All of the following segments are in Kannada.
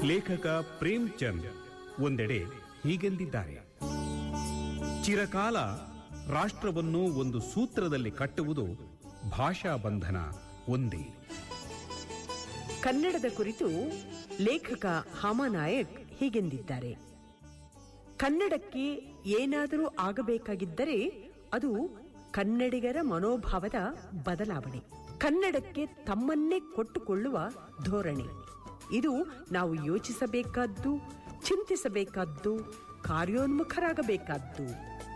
ಲೇಖಕ ಪ್ರೇಮ್ ಚಂದ್ ಒಂದೆಡೆ ಹೀಗೆಂದಿದ್ದಾರೆ ಚಿರಕಾಲ ರಾಷ್ಟ್ರವನ್ನು ಒಂದು ಸೂತ್ರದಲ್ಲಿ ಕಟ್ಟುವುದು ಭಾಷಾ ಬಂಧನ ಒಂದೇ ಕನ್ನಡದ ಕುರಿತು ಲೇಖಕ ಹಾಮಾನಾಯಕ್ ಹೀಗೆಂದಿದ್ದಾರೆ ಕನ್ನಡಕ್ಕೆ ಏನಾದರೂ ಆಗಬೇಕಾಗಿದ್ದರೆ ಅದು ಕನ್ನಡಿಗರ ಮನೋಭಾವದ ಬದಲಾವಣೆ ಕನ್ನಡಕ್ಕೆ ತಮ್ಮನ್ನೇ ಕೊಟ್ಟುಕೊಳ್ಳುವ ಧೋರಣೆ ಇದು ನಾವು ಯೋಚಿಸಬೇಕಾದ್ದು ಚಿಂತಿಸಬೇಕಾದ್ದು ಕಾರ್ಯೋನ್ಮುಖರಾಗಬೇಕಾದ್ದು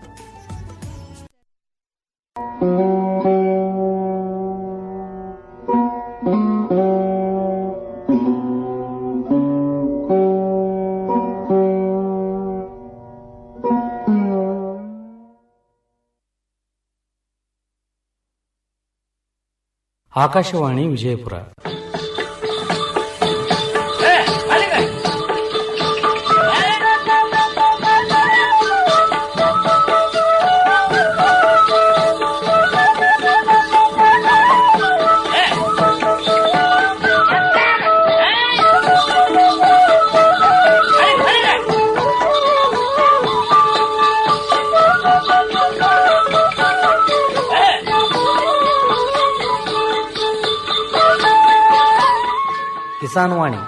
ಆಕಾಶವಾಣಿ ವಿಜಯಪುರ ಕಿಸಾನ್ ವಾಣಿ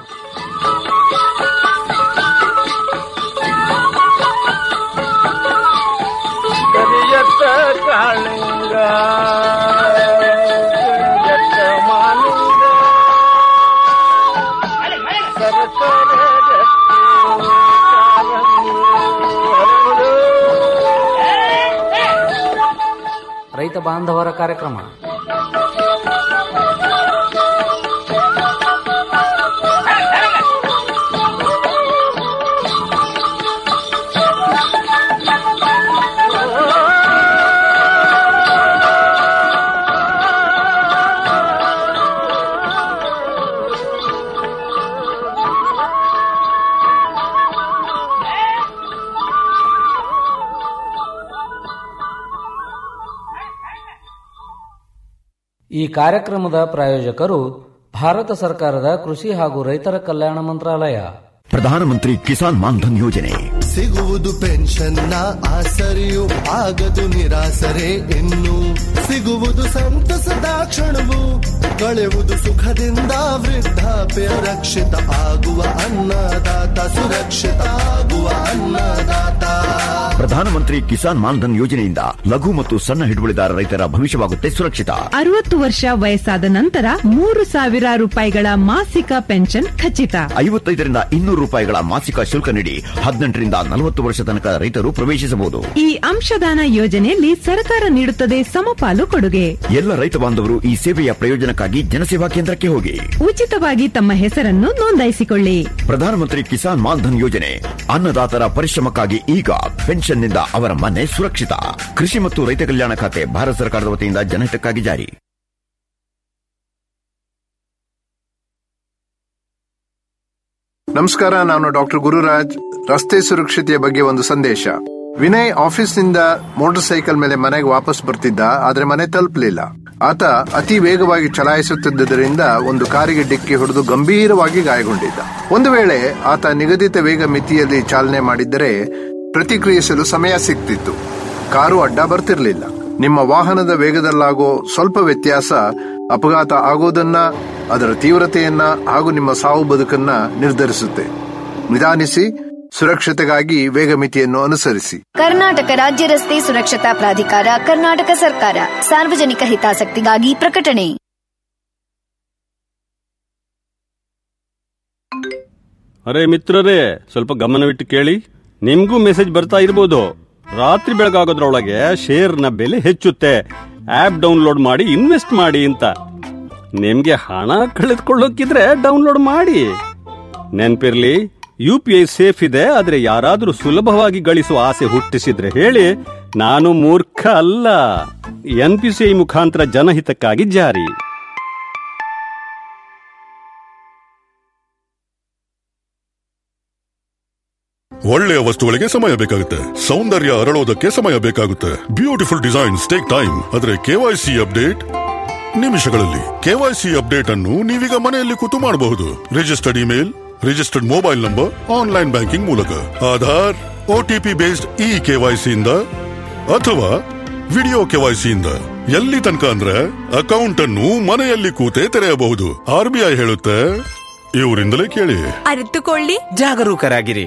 ಕರಿಯತ್ತ ಕಾಳಿಂಗ ಕರಿಯತ್ತ ಮಾಲಿಂಗ ಸರಸರ ರತ್ನ ಕಾಲಂಗಿ ಹರಳು. ರೈತ ಬಾಂಧವರ ಕಾರ್ಯಕ್ರಮ ಈ ಕಾರ್ಯಕ್ರಮದ ಪ್ರಾಯೋಜಕರು ಭಾರತ ಸರ್ಕಾರದ ಕೃಷಿ ಹಾಗೂ ರೈತರ ಕಲ್ಯಾಣ ಮಂತ್ರಾಲಯ ಪ್ರಧಾನಮಂತ್ರಿ ಕಿಸಾನ್ ಮಾನ್ಧನ್ ಯೋಜನೆ ಸಿಗುವುದು ಪೆನ್ಷನ್ನ ಆಸರೆಯು ಆಗದು ನಿರಾಸರೆ ಇನ್ನು ಸಿಗುವುದು ಸಂತಸದ ಕ್ಷಣವು ಕಳೆವುದು ಸುಖದಿಂದ ವೃದ್ಧಾಪ್ಯ ರಕ್ಷಿತ ಆಗುವ ಅನ್ನದಾತ ಸುರಕ್ಷಿತ ಆಗುವ ಅನ್ನದಾತ ಪ್ರಧಾನಮಂತ್ರಿ ಕಿಸಾನ್ ಮಾನ್ಧನ್ ಯೋಜನೆಯಿಂದ ಲಘು ಮತ್ತು ಸಣ್ಣ ಹಿಡುವಳಿದಾರ ರೈತರ ಭವಿಷ್ಯವಾಗುತ್ತೆ ಸುರಕ್ಷಿತ ಅರವತ್ತು ವರ್ಷ ವಯಸ್ಸಾದ ನಂತರ ಮೂರು ಸಾವಿರ ರೂಪಾಯಿಗಳ ಮಾಸಿಕ ಪೆನ್ಷನ್ ಖಚಿತ ಐವತ್ತೈದರಿಂದ ಇನ್ನೂರು ರೂಪಾಯಿಗಳ ಮಾಸಿಕ ಶುಲ್ಕ ನೀಡಿ ಹದಿನೆಂಟರಿಂದ ನಲವತ್ತು ವರ್ಷ ತನಕ ರೈತರು ಪ್ರವೇಶಿಸಬಹುದು ಈ ಅಂಶದಾನ ಯೋಜನೆಯಲ್ಲಿ ಸರ್ಕಾರ ನೀಡುತ್ತದೆ ಸಮಪಾಲು ಕೊಡುಗೆ ಎಲ್ಲ ರೈತ ಬಾಂಧವರು ಈ ಸೇವೆಯ ಪ್ರಯೋಜನಕ್ಕಾಗಿ ಜನಸೇವಾ ಕೇಂದ್ರಕ್ಕೆ ಹೋಗಿ ಉಚಿತವಾಗಿ ತಮ್ಮ ಹೆಸರನ್ನು ನೋಂದಾಯಿಸಿಕೊಳ್ಳಿ ಪ್ರಧಾನಮಂತ್ರಿ ಕಿಸಾನ್ ಮಾನ್ಧನ್ ಯೋಜನೆ ಅನ್ನದಾತರ ಪರಿಶ್ರಮಕ್ಕಾಗಿ ಈಗ ಪೆನ್ಷನ್ನಿಂದ ಅವರ ಮನೆ ಸುರಕ್ಷಿತ ಕೃಷಿ ಮತ್ತು ರೈತ ಕಲ್ಯಾಣ ಖಾತೆ ಭಾರತ ಸರ್ಕಾರದ ವತಿಯಿಂದ ಜನಹಿತಕ್ಕಾಗಿ ಜಾರಿ ನಮಸ್ಕಾರ ನಾನು ಡಾಕ್ಟರ್ ಗುರುರಾಜ್ ರಸ್ತೆ ಸುರಕ್ಷತೆಯ ಬಗ್ಗೆ ಒಂದು ಸಂದೇಶ ವಿನಯ್ ಆಫೀಸ್ನಿಂದ ಮೋಟಾರ್ ಸೈಕಲ್ ಮೇಲೆ ಮನೆಗೆ ವಾಪಸ್ ಬರ್ತಿದ್ದ ಆದ್ರೆ ಮನೆ ತಲುಪಲಿಲ್ಲ ಆತ ಅತಿ ವೇಗವಾಗಿ ಚಲಾಯಿಸುತ್ತಿದ್ದರಿಂದ ಒಂದು ಕಾರಿಗೆ ಡಿಕ್ಕಿ ಹೊಡೆದು ಗಂಭೀರವಾಗಿ ಗಾಯಗೊಂಡಿದ್ದ ಒಂದು ವೇಳೆ ಆತ ನಿಗದಿತ ವೇಗ ಮಿತಿಯಲ್ಲಿ ಚಾಲನೆ ಮಾಡಿದ್ದರೆ ಪ್ರತಿಕ್ರಿಯಿಸಲು ಸಮಯ ಸಿಗ್ತಿತ್ತು ಕಾರು ಅಡ್ಡ ಬರ್ತಿರ್ಲಿಲ್ಲ ನಿಮ್ಮ ವಾಹನದ ವೇಗದಲ್ಲಾಗೋ ಸ್ವಲ್ಪ ವ್ಯತ್ಯಾಸ ಅಪಘಾತ ಆಗೋದನ್ನ ಅದರ ತೀವ್ರತೆಯನ್ನ ಹಾಗೂ ನಿಮ್ಮ ಸಾವು ಬದುಕನ್ನ ನಿರ್ಧರಿಸುತ್ತೆ ನಿಧಾನಿಸಿ ಸುರಕ್ಷತೆಗಾಗಿ ವೇಗ ಮಿತಿಯನ್ನು ಅನುಸರಿಸಿ ಕರ್ನಾಟಕ ರಾಜ್ಯ ರಸ್ತೆ ಸುರಕ್ಷತಾ ಪ್ರಾಧಿಕಾರ ಕರ್ನಾಟಕ ಸರ್ಕಾರ ಸಾರ್ವಜನಿಕ ಹಿತಾಸಕ್ತಿಗಾಗಿ ಪ್ರಕಟಣೆ ಅರೆ ಮಿತ್ರರೇ ಸ್ವಲ್ಪ ಗಮನವಿಟ್ಟು ಕೇಳಿ ನಿಮ್ಗೂ ಮೆಸೇಜ್ ಬರ್ತಾ ಇರ್ಬೋದು ರಾತ್ರಿ ಬೆಳಗಾಗೋದ್ರೊಳಗೆ ಶೇರ್ನ ಬೆಲೆ ಹೆಚ್ಚುತ್ತೆ ಆಪ್ ಡೌನ್ಲೋಡ್ ಮಾಡಿ ಇನ್ವೆಸ್ಟ್ ಮಾಡಿ ಅಂತ ನಿಮ್ಗೆ ಹಣ ಕಳೆದುಕೊಳ್ಳೋಕಿದ್ರೆ ಡೌನ್ಲೋಡ್ ಮಾಡಿ ನೆನ್ಪಿರ್ಲಿ ಯು ಪಿ ಐ ಸೇಫ್ ಇದೆ ಆದ್ರೆ ಯಾರಾದ್ರೂ ಸುಲಭವಾಗಿ ಗಳಿಸುವ ಆಸೆ ಹುಟ್ಟಿಸಿದ್ರೆ ಹೇಳಿ ನಾನು ಮೂರ್ಖ ಅಲ್ಲ ಎನ್ ಪಿ ಸಿ ಐ ಮುಖಾಂತರ ಜನಹಿತಕ್ಕಾಗಿ ಜಾರಿ ಒಳ್ಳೆಯ ವಸ್ತುಗಳಿಗೆ ಸಮಯ ಬೇಕಾಗುತ್ತೆ ಸೌಂದರ್ಯ ಅರಳೋದಕ್ಕೆ ಸಮಯ ಬೇಕಾಗುತ್ತೆ ಬ್ಯೂಟಿಫುಲ್ ಡಿಸೈನ್ಸ್ ಟೇಕ್ ಟೈಮ್ ಆದ್ರೆ ಕೆವೈಸಿ ಅಪ್ಡೇಟ್ ನಿಮಿಷಗಳಲ್ಲಿ ಕೆವೈಸಿ ಅಪ್ಡೇಟ್ ಅನ್ನು ನೀವೀಗ ಮನೆಯಲ್ಲಿ ಕೂತು ಮಾಡಬಹುದು registered email registered mobile number online banking ಮೂಲಕ ಆಧಾರ್ ಒಟಿಪಿ ಬೇಸ್ಡ್ ಇ ಕೆವೈಸಿಯಿಂದ ಅಥವಾ ವಿಡಿಯೋ ಕೆವೈಸಿಯಿಂದ ಎಲ್ಲಿ ತನಕ ಅಂದ್ರೆ ಅಕೌಂಟ್ ಅನ್ನು ಮನೆಯಲ್ಲಿ ಕೂತೇ ತೆರೆಯಬಹುದು ಆರ್ಬಿಐ ಹೇಳುತ್ತೆ ಇವರಿಂದಲೇ ಕೇಳಿ ಅರಿತುಕೊಳ್ಳಿ ಜಾಗರೂಕರಾಗಿರಿ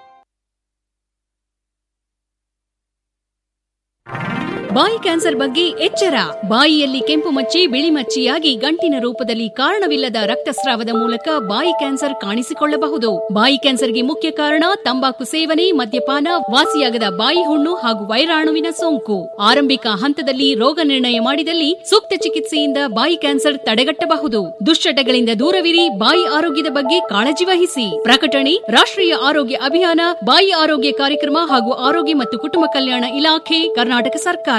ಬಾಯಿ ಕ್ಯಾನ್ಸರ್ ಬಗ್ಗೆ ಎಚ್ಚರ ಬಾಯಿಯಲ್ಲಿ ಕೆಂಪು ಮಚ್ಚಿ ಬಿಳಿ ಮಚ್ಚಿಯಾಗಿ ಗಂಟಿನ ರೂಪದಲ್ಲಿ ಕಾರಣವಿಲ್ಲದ ರಕ್ತಸ್ರಾವದ ಮೂಲಕ ಬಾಯಿ ಕ್ಯಾನ್ಸರ್ ಕಾಣಿಸಿಕೊಳ್ಳಬಹುದು ಬಾಯಿ ಕ್ಯಾನ್ಸರ್ಗೆ ಮುಖ್ಯ ಕಾರಣ ತಂಬಾಕು ಸೇವನೆ ಮದ್ಯಪಾನ ವಾಸಿಯಾಗದ ಬಾಯಿ ಹುಣ್ಣು ಹಾಗೂ ವೈರಾಣುವಿನ ಸೋಂಕು ಆರಂಭಿಕ ಹಂತದಲ್ಲಿ ರೋಗ ನಿರ್ಣಯ ಮಾಡಿದಲ್ಲಿ ಸೂಕ್ತ ಚಿಕಿತ್ಸೆಯಿಂದ ಬಾಯಿ ಕ್ಯಾನ್ಸರ್ ತಡೆಗಟ್ಟಬಹುದು ದುಶ್ಚಟಗಳಿಂದ ದೂರವಿರಿ ಬಾಯಿ ಆರೋಗ್ಯದ ಬಗ್ಗೆ ಕಾಳಜಿ ವಹಿಸಿ ಪ್ರಕಟಣೆ ರಾಷ್ಟ್ರೀಯ ಆರೋಗ್ಯ ಅಭಿಯಾನ ಬಾಯಿ ಆರೋಗ್ಯ ಕಾರ್ಯಕ್ರಮ ಹಾಗೂ ಆರೋಗ್ಯ ಮತ್ತು ಕುಟುಂಬ ಕಲ್ಯಾಣ ಇಲಾಖೆ ಕರ್ನಾಟಕ ಸರ್ಕಾರ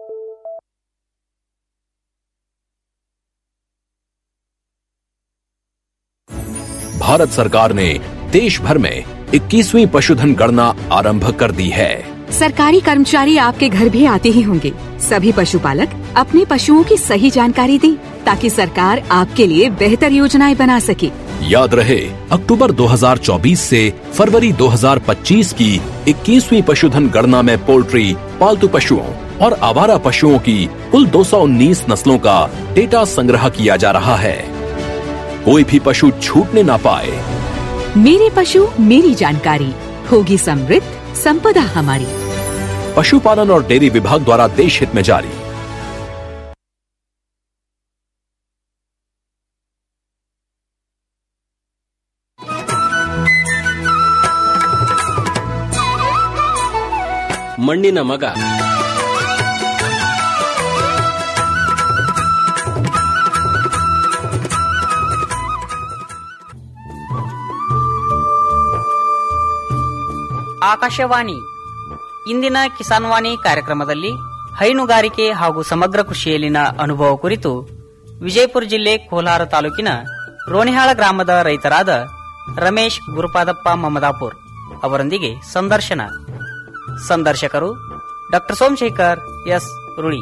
भारत सरकार ने देश भर में 21वीं पशुधन गणना आरंभ कर दी है सरकारी कर्मचारी आपके घर भी आते ही होंगे सभी पशुपालक अपने पशुओं की सही जानकारी दें ताकि सरकार आपके लिए बेहतर योजनाएं बना सके याद रहे अक्टूबर 2024 से फरवरी 2025 की 21वीं पशुधन गणना में पोल्ट्री पालतू पशुओं और आवारा पशुओं की कुल 219 नस्लों का डेटा संग्रह किया जा रहा है कोई भी पशु छूटने ना पाए मेरे पशु मेरी जानकारी होगी समृद्ध संपदा हमारी पशुपालन और डेयरी विभाग द्वारा देश हित में जारी ಮಣ್ಣಿನ ಮಗ ಆಕಾಶವಾಣಿ ಇಂದಿನ ಕಿಸಾನ್ ವಾಣಿ ಕಾರ್ಯಕ್ರಮದಲ್ಲಿ ಹೈನುಗಾರಿಕೆ ಹಾಗೂ ಸಮಗ್ರ ಕೃಷಿಯಲ್ಲಿನ ಅನುಭವ ಕುರಿತು ವಿಜಯಪುರ ಜಿಲ್ಲೆ ಕೋಲಾರ ತಾಲೂಕಿನ ರೋಣಿಹಾಳ ಗ್ರಾಮದ ರೈತರಾದ ರಮೇಶ್ ಗುರುಪಾದಪ್ಪ ಮಮದಾಪುರ್ ಅವರೊಂದಿಗೆ ಸಂದರ್ಶನ ಸಂದರ್ಶಕರು ಡಾಕ್ಟರ್ ಸೋಮಶೇಖರ್ ಎಸ್ ರುಳಿ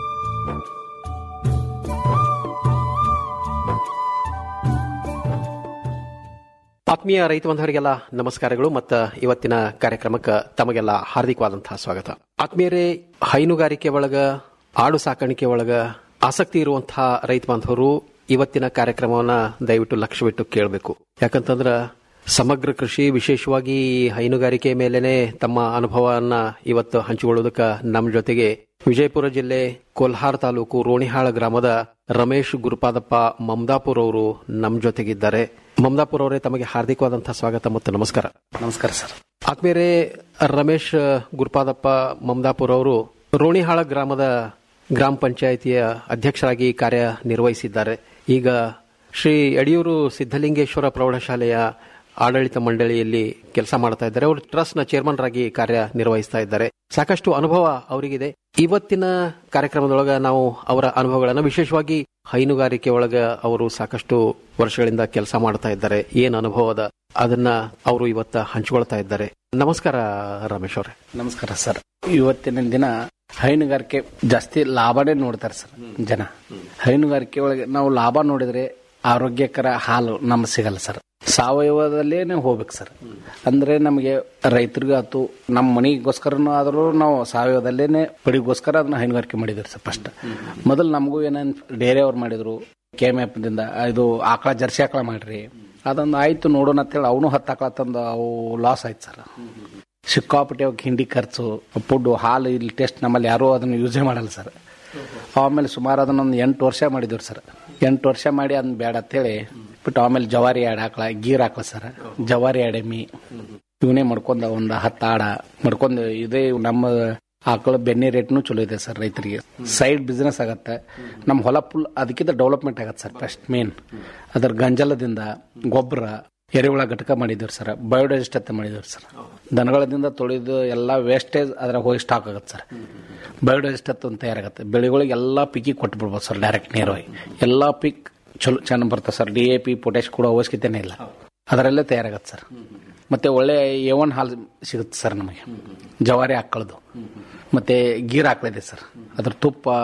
ಆತ್ಮೀಯ ರೈತ ಬಂಧವರಿಗೆಲ್ಲ ನಮಸ್ಕಾರಗಳು ಮತ್ತು ಇವತ್ತಿನ ಕಾರ್ಯಕ್ರಮಕ್ಕೆ ತಮಗೆಲ್ಲ ಹಾರ್ದಿಕವಾದಂತಹ ಸ್ವಾಗತ ಆತ್ಮೀಯರೇ ಹೈನುಗಾರಿಕೆ ಒಳಗ ಆಡು ಸಾಕಾಣಿಕೆ ಒಳಗ ಆಸಕ್ತಿ ಇರುವಂತಹ ರೈತ ಬಾಂಧವರು ಇವತ್ತಿನ ಕಾರ್ಯಕ್ರಮವನ್ನ ದಯವಿಟ್ಟು ಲಕ್ಷ್ಯವಿಟ್ಟು ಕೇಳಬೇಕು ಯಾಕಂತಂದ್ರ ಸಮಗ್ರ ಕೃಷಿ ವಿಶೇಷವಾಗಿ ಹೈನುಗಾರಿಕೆ ಮೇಲೆನೆ ತಮ್ಮ ಅನುಭವವನ್ನ ಇವತ್ತು ಹಂಚಿಕೊಳ್ಳುವುದಕ್ಕೆ ನಮ್ಮ ಜೊತೆಗೆ ವಿಜಯಪುರ ಜಿಲ್ಲೆ ಕೋಲ್ಹಾರ್ ತಾಲೂಕು ರೋಣಿಹಾಳ ಗ್ರಾಮದ ರಮೇಶ್ ಗುರುಪಾದಪ್ಪ ಮಮದಾಪುರ್ ಅವರು ನಮ್ಮ ಜೊತೆಗಿದ್ದಾರೆ ಮಮದಾಪುರ್ ಅವರೇ ತಮಗೆ ಹಾರ್ದಿಕವಾದಂತಹ ಸ್ವಾಗತ ಮತ್ತು ನಮಸ್ಕಾರ ನಮಸ್ಕಾರ ಸರ್ ಆತ್ಮೀಯರೇ ರಮೇಶ್ ಗುರುಪಾದಪ್ಪ ಮಮದಾಪುರ್ ಅವರು ರೋಣಿಹಾಳ ಗ್ರಾಮದ ಗ್ರಾಮ ಪಂಚಾಯಿತಿಯ ಅಧ್ಯಕ್ಷರಾಗಿ ಕಾರ್ಯನಿರ್ವಹಿಸಿದ್ದಾರೆ ಈಗ ಶ್ರೀ ಯಡಿಯೂರು ಸಿದ್ದಲಿಂಗೇಶ್ವರ ಪ್ರೌಢಶಾಲೆಯ ಆಡಳಿತ ಮಂಡಳಿಯಲ್ಲಿ ಕೆಲಸ ಮಾಡ್ತಾ ಇದ್ದಾರೆ ಅವರು ಟ್ರಸ್ಟ್ ನ ಚೇರ್ಮನ್ ಆಗಿ ಕಾರ್ಯನಿರ್ವಹಿಸ್ತಾ ಇದ್ದಾರೆ ಸಾಕಷ್ಟು ಅನುಭವ ಅವರಿಗಿದೆ ಇವತ್ತಿನ ಕಾರ್ಯಕ್ರಮದೊಳಗ ನಾವು ಅವರ ಅನುಭವಗಳನ್ನು ವಿಶೇಷವಾಗಿ ಹೈನುಗಾರಿಕೆ ಒಳಗ ಅವರು ಸಾಕಷ್ಟು ವರ್ಷಗಳಿಂದ ಕೆಲಸ ಮಾಡ್ತಾ ಇದ್ದಾರೆ ಏನ್ ಅನುಭವದ ಅದನ್ನ ಅವರು ಇವತ್ತ ಹಂಚಿಕೊಳ್ತಾ ಇದ್ದಾರೆ ನಮಸ್ಕಾರ ರಮೇಶ್ ಅವರೇ ನಮಸ್ಕಾರ ಸರ್ ಇವತ್ತಿನ ದಿನ ಹೈನುಗಾರಿಕೆ ಜಾಸ್ತಿ ಲಾಭನೇ ನೋಡ್ತಾರೆ ಸರ್ ಜನ ಹೈನುಗಾರಿಕೆ ಒಳಗೆ ನಾವು ಲಾಭ ನೋಡಿದ್ರೆ ಆರೋಗ್ಯಕರ ಹಾಲು ನಮ್ಗೆ ಸಿಗಲ್ಲ ಸರ್ ಸಾವಯವದಲ್ಲೇನೆ ಹೋಗ್ಬೇಕು ಸರ್ ಅಂದ್ರೆ ನಮಗೆ ರೈತರಿಗೂ ಆತು ನಮ್ಮ ಮನಿಗೋಸ್ಕರನೂ ಆದರೂ ನಾವು ಸಾವಯವದಲ್ಲೇನೆ ಪಡಿಗೋಸ್ಕರ ಅದನ್ನ ಹೈನುಗಾರಿಕೆ ಮಾಡಿದ್ರಿ ಸರ್ ಫಸ್ಟ್ ಮೊದಲು ನಮಗೂ ಏನೇನು ಡೇರೆ ಅವ್ರು ಮಾಡಿದ್ರು ಕೆ ಎಮ್ ಎಫ್ ದಿಂದ ಇದು ಆಕಳ ಜರ್ಸಿ ಆಕಳ ಮಾಡ್ರಿ ಅದೊಂದು ಆಯ್ತು ನೋಡೋಣ ಅಂತೇಳಿ ಅವನು ಹತ್ತು ಆಕಳ ತಂದು ಅವು ಲಾಸ್ ಆಯ್ತು ಸರ್ ಸಿಕ್ಕಾಪಟ್ಟೆ ಅವಕ್ಕೆ ಹಿಂಡಿ ಖರ್ಚು ಫುಡ್ಡು ಹಾಲು ಇಲ್ಲಿ ಟೆಸ್ಟ್ ನಮ್ಮಲ್ಲಿ ಯಾರೂ ಅದನ್ನು ಯೂಸೇ ಮಾಡಲ್ಲ ಸರ್ ಆಮೇಲೆ ಸುಮಾರು ಅದನ್ನೊಂದು ಎಂಟು ವರ್ಷ ಮಾಡಿದ್ರು ಸರ್ ಎಂಟು ವರ್ಷ ಮಾಡಿ ಅದನ್ನ ಬೇಡ ಅಂತೇಳಿ ಬಿಟ್ಟು ಆಮೇಲೆ ಜವಾರಿ ಆಡ್ ಹಾಕ್ಲ ಗೀರ್ ಹಾಕ್ಲ ಸರ್ ಜವಾರಿ ಎಮ್ಮಿ ಇವನೇ ಮಾಡ್ಕೊಂಡ ಒಂದು ಹತ್ತು ಆಡ ಮಾಡ್ಕೊಂಡು ಇದೇ ನಮ್ಮ ಆಕಳ ಬೆಣ್ಣೆ ರೇಟ್ನು ಚಲೋ ಇದೆ ಸರ್ ರೈತರಿಗೆ ಸೈಡ್ ಬಿಸ್ನೆಸ್ ಆಗತ್ತೆ ನಮ್ಮ ಹೊಲ ಫುಲ್ ಅದಕ್ಕಿಂತ ಡೆವಲಪ್ಮೆಂಟ್ ಆಗತ್ತೆ ಸರ್ ಫಸ್ಟ್ ಮೇನ್ ಅದರ ಗಂಜಲದಿಂದ ಗೊಬ್ಬರ ಎರೆಹುಳ ಘಟಕ ಮಾಡಿದ್ರು ಸರ್ ಬಯೋಡೈಜೆಸ್ಟ್ ಅಂತ ಮಾಡಿದ್ರು ಸರ್ ದನಗಳದಿಂದ ತೊಳೆದು ಎಲ್ಲ ವೇಸ್ಟೇಜ್ ಅದ್ರ ಹೋಗಿ ಸ್ಟಾಕ್ ಆಗುತ್ತೆ ಸರ್ ಬಯೋಡೈಜೆಸ್ಟ್ ಅಂತ ಒಂದು ತಯಾರಾಗುತ್ತೆ ಬೆಳೆಗಳಿಗೆ ಎಲ್ಲ ಪಿಕ್ಕಿಗೆ ಕೊಟ್ಬಿಡ್ಬೋದು ಸರ್ ಡೈರೆಕ್ಟ್ ನೇರವಾಗಿ ಎಲ್ಲ ಪಿಕ್ ಚಲೋ ಚೆನ್ನಾಗಿ ಬರ್ತದೆ sir D A P potash ಕೂಡ ಅವಶ್ಯಕತೆನೇ ಇಲ್ಲ ಅದರಲ್ಲೇ ತಯಾರಾಗತ್ತೆ ಸರ್ ಮತ್ತೆ ಒಳ್ಳೆ ಎ ಒನ್ ಹಾಲು ಸಿಗುತ್ತೆ ಸರ್ ನಮಗೆ ಜವಾರಿ ಹಾಕೊಳ್ಳೋದು ಮತ್ತೆ ಗೀರ್ ಹಾಕ್ಲಿದೆ ಸರ್ ಅದ್ರ ತುಪ್ಪ